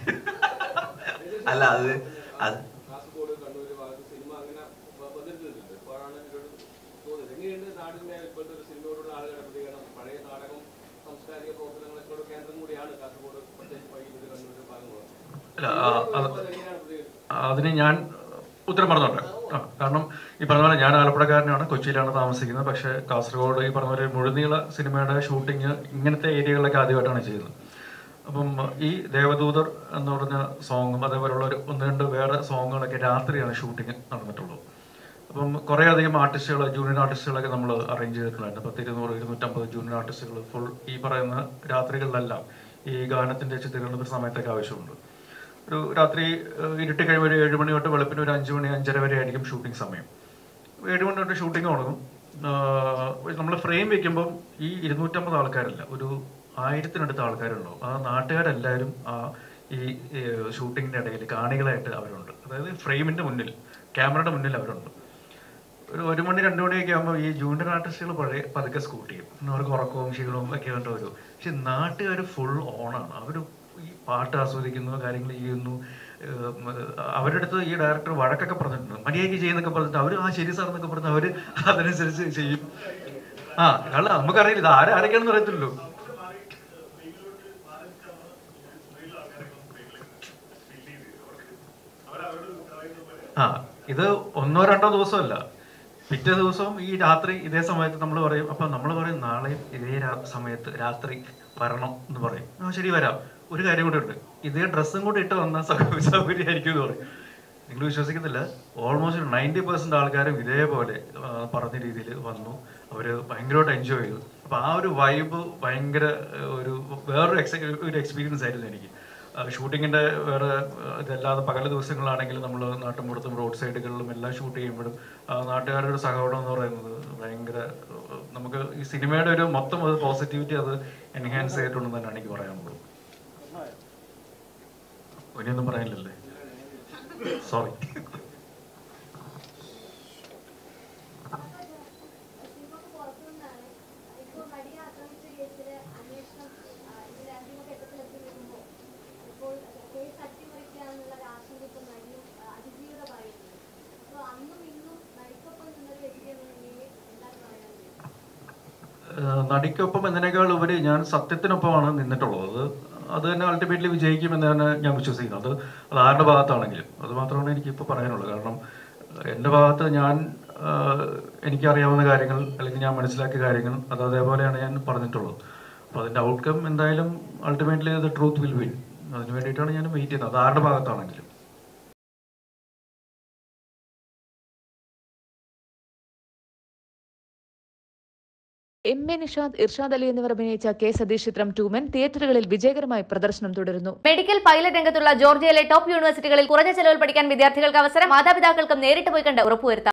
അല്ല അത് അത് കാസർഗോഡ് കണ്ണൂർ ഭാഗത്ത് സിനിമ അങ്ങനെ വ- വന്നിരുന്നില്ല ഇപ്പോഴാണ് ഇതിനോട് തോന്നുന്നത് എങ്ങനെയുണ്ട് നാടിന്റെ ഇപ്പോഴത്തെ ഒരു സിനിമയോടുള്ള ആളുകളുടെ പ്രതികരണം പഴയ നാടകം സാംസ്കാരിക പ്രവർത്തനങ്ങളൊക്കെ ഒരു കേന്ദ്രം കൂടിയാണ് കാസർഗോഡ് പ്രത്യേകിച്ച് വൈകിട്ട് കണ്ണൂർ ഭാഗങ്ങൾ അല്ല ആ, അത് എങ്ങനെയാണ് പ്രതികരണം അതിന് ഞാൻ ഉത്തരം പറഞ്ഞോട്ടെ ആ, കാരണം ഈ പറഞ്ഞ പോലെ ഞാൻ ആലപ്പുഴക്കാരനാണ് കൊച്ചിയിലാണ് താമസിക്കുന്നത് പക്ഷേ കാസർഗോഡ് ഈ പറഞ്ഞ പോലെ മുഴുനീള സിനിമയുടെ ഷൂട്ടിങ് ഇങ്ങനത്തെ ഏരിയകളിലൊക്കെ ആദ്യമായിട്ടാണ് ചെയ്യുന്നത് അപ്പം ഈ ദേവദൂതർ എന്ന് പറഞ്ഞ സോങ്ങും അതേപോലെയുള്ള ഒരു ഒന്ന് രണ്ട് വേറെ സോങ്ങുകളൊക്കെ രാത്രിയാണ് ഷൂട്ടിങ് നടന്നിട്ടുള്ളത് അപ്പം കുറേ അധികം ആർട്ടിസ്റ്റുകൾ ജൂനിയർ ആർട്ടിസ്റ്റുകളൊക്കെ നമ്മൾ അറേഞ്ച് ചെയ്തിട്ടുണ്ടായിരുന്നു പത്ത് ഇരുന്നൂറ് ഇരുന്നൂറ്റമ്പത് ജൂനിയർ ആർട്ടിസ്റ്റുകൾ ഫുൾ ഈ പറയുന്ന രാത്രികളിലെല്ലാം ഈ ഗാനത്തിന്റെ ചിത്രീകരണത്തിന്റെ സമയത്തൊക്കെ ആവശ്യമുണ്ട് ഒരു രാത്രി ഏഹ്, ഇരുട്ടി കഴിയുമ്പോൾ ഒരു ഏഴ് മണി തൊട്ട് വെളുപ്പിന് ഒരു അഞ്ച് മണി അഞ്ചര വരെ ആയിരിക്കും ഷൂട്ടിംഗ് സമയം ഏഴ് മണി തൊട്ട് ഷൂട്ടിംഗ് തുടങ്ങും നമ്മൾ ഫ്രെയിം വെക്കുമ്പം ഈ ഇരുന്നൂറ്റമ്പത് ആൾക്കാരല്ല ഒരു ആയിരത്തിനടുത്ത് ആൾക്കാരുണ്ടാവും ആ നാട്ടുകാരെല്ലാവരും ആ ഈ ഷൂട്ടിങ്ങിന്റെ ഇടയിൽ കാണികളായിട്ട് അവരുണ്ട് അതായത് ഫ്രെയിമിന്റെ മുന്നിൽ ക്യാമറയുടെ മുന്നിൽ അവരുണ്ട് ഒരു ഒരു മണി രണ്ട് മണിയൊക്കെ ആകുമ്പോൾ ഈ ജൂനിയർ ആർട്ടിസ്റ്റുകൾ പഴയ പതുക്കെ സ്കൂട്ട് ചെയ്യും പിന്നെ അവർക്ക് ഉറക്കവും ക്ഷീണവും ഒക്കെ വേണ്ട വരും പക്ഷെ നാട്ടുകാർ ഫുൾ ഓണാണ് അവർ ഈ പാട്ട് ആസ്വദിക്കുന്നു കാര്യങ്ങൾ ചെയ്യുന്നു ഏഹ് ഉം, അവരുടെ അടുത്ത് ഈ ഡയറക്ടർ വഴക്കൊക്കെ പറഞ്ഞിട്ടുണ്ട് മര്യാദയ്ക്ക് ചെയ്യുന്നൊക്കെ പറഞ്ഞിട്ട് അവർ ആ ശരി സാർ എന്നൊക്കെ പറഞ്ഞ് അവർ അതനുസരിച്ച് ചെയ്യും ആ കാരണം നമുക്കറിയില്ല ഇത് ആരാരൊക്കെയാണെന്ന് അറിയത്തില്ലല്ലോ ആ ഇത് ഒന്നോ രണ്ടോ ദിവസമല്ല പിറ്റേ ദിവസവും ഈ രാത്രി ഇതേ സമയത്ത് നമ്മൾ പറയും അപ്പൊ നമ്മൾ പറയും നാളെയും ഇതേ രാ- സമയത്ത് രാത്രി വരണം എന്ന് പറയും ആ ശരി വരാം ഒരു കാര്യം കൂടെ ഉണ്ട് ഇതേ ഡ്രസ്സും കൂടെ ഇട്ട് വന്നാൽ സൗ- സൗകര്യമായിരിക്കും എന്ന് പറയും നിങ്ങൾ വിശ്വസിക്കുന്നില്ല ഓൾമോസ്റ്റ് നയൻറ്റി പെർസെന്റ് ആൾക്കാരും ഇതേപോലെ ആ, പറഞ്ഞ രീതിയിൽ വന്നു അവര് ഭയങ്കരമായിട്ട് എൻജോയ് ചെയ്തു അപ്പൊ ആ ഒരു വൈബ് ഭയങ്കര ആ, ഒരു വേറൊരു എക്സ് ഒരു എക്സ്പീരിയൻസ് ആയിരുന്നു എനിക്ക് ഷൂട്ടിങ്ങിന്റെ വേറെ ആ, ഇതല്ലാതെ പകല ദിവസങ്ങളാണെങ്കിലും നമ്മൾ നാട്ടിൻപുറത്തും റോഡ് സൈഡുകളിലും എല്ലാം ഷൂട്ട് ചെയ്യുമ്പോഴും ആ, നാട്ടുകാരുടെ ഒരു സഹകരണം എന്ന് പറയുന്നത് ഭയങ്കര ആ, നമുക്ക് ഈ സിനിമയുടെ ഒരു മൊത്തം ഒരു പോസിറ്റിവിറ്റി അത് എൻഹാൻസ് ചെയ്തിട്ടുണ്ടെന്ന് തന്നെയാണ് എനിക്ക് പറയാനുള്ളത് ഇനിയൊന്നും പറയാനില്ലല്ലേ സോറി ഏഹ് നടിക്കൊപ്പം എന്നതിനേക്കാൾ ഉപരി ഞാൻ സത്യത്തിനൊപ്പമാണ് നിന്നിട്ടുള്ളത് അത് അത് തന്നെ അൾട്ടിമേറ്റ്ലി വിജയിക്കുമെന്ന് തന്നെ ഞാൻ വിശ്വസിക്കുന്നു അത് അത് ആരുടെ ഭാഗത്താണെങ്കിലും അത് മാത്രമാണ് എനിക്ക് ഇപ്പോൾ പറയാനുള്ളത് കാരണം ഏഹ് എൻ്റെ ഭാഗത്ത് ഞാൻ ഏഹ് എനിക്കറിയാവുന്ന കാര്യങ്ങൾ അല്ലെങ്കിൽ ഞാൻ മനസ്സിലാക്കിയ കാര്യങ്ങൾ അത് അതേപോലെയാണ് ഞാൻ പറഞ്ഞിട്ടുള്ളത് അപ്പോൾ അതിൻ്റെ ഔട്ട്കം എന്തായാലും ultimately the truth will win അതിന് വേണ്ടിയിട്ടാണ് ഞാൻ വെയിറ്റ് ചെയ്യുന്നത് അത് ആരുടെ ഭാഗത്താണെങ്കിലും എം എ നിഷാദ് ഇർഷാദ് അലി എന്നിവർ അഭിനയിച്ച കെ സതീഷ് ചിത്രം ടൂമൻ തിയേറ്ററുകളിൽ വിജയകരമായി പ്രദർശനം തുടരുന്നു മെഡിക്കൽ പൈലറ്റ് രംഗത്തുള്ള ജോർജിയയിലെ ടോപ്പ് യൂണിവേഴ്സിറ്റികളിൽ കുറഞ്ഞ ചെലവിൽ പഠിക്കാൻ വിദ്യാർത്ഥികൾക്ക് അവസരം മാതാപിതാക്കൾക്കും നേരിട്ട് പോയി കണ്ട് ഉറപ്പുവരുത്താം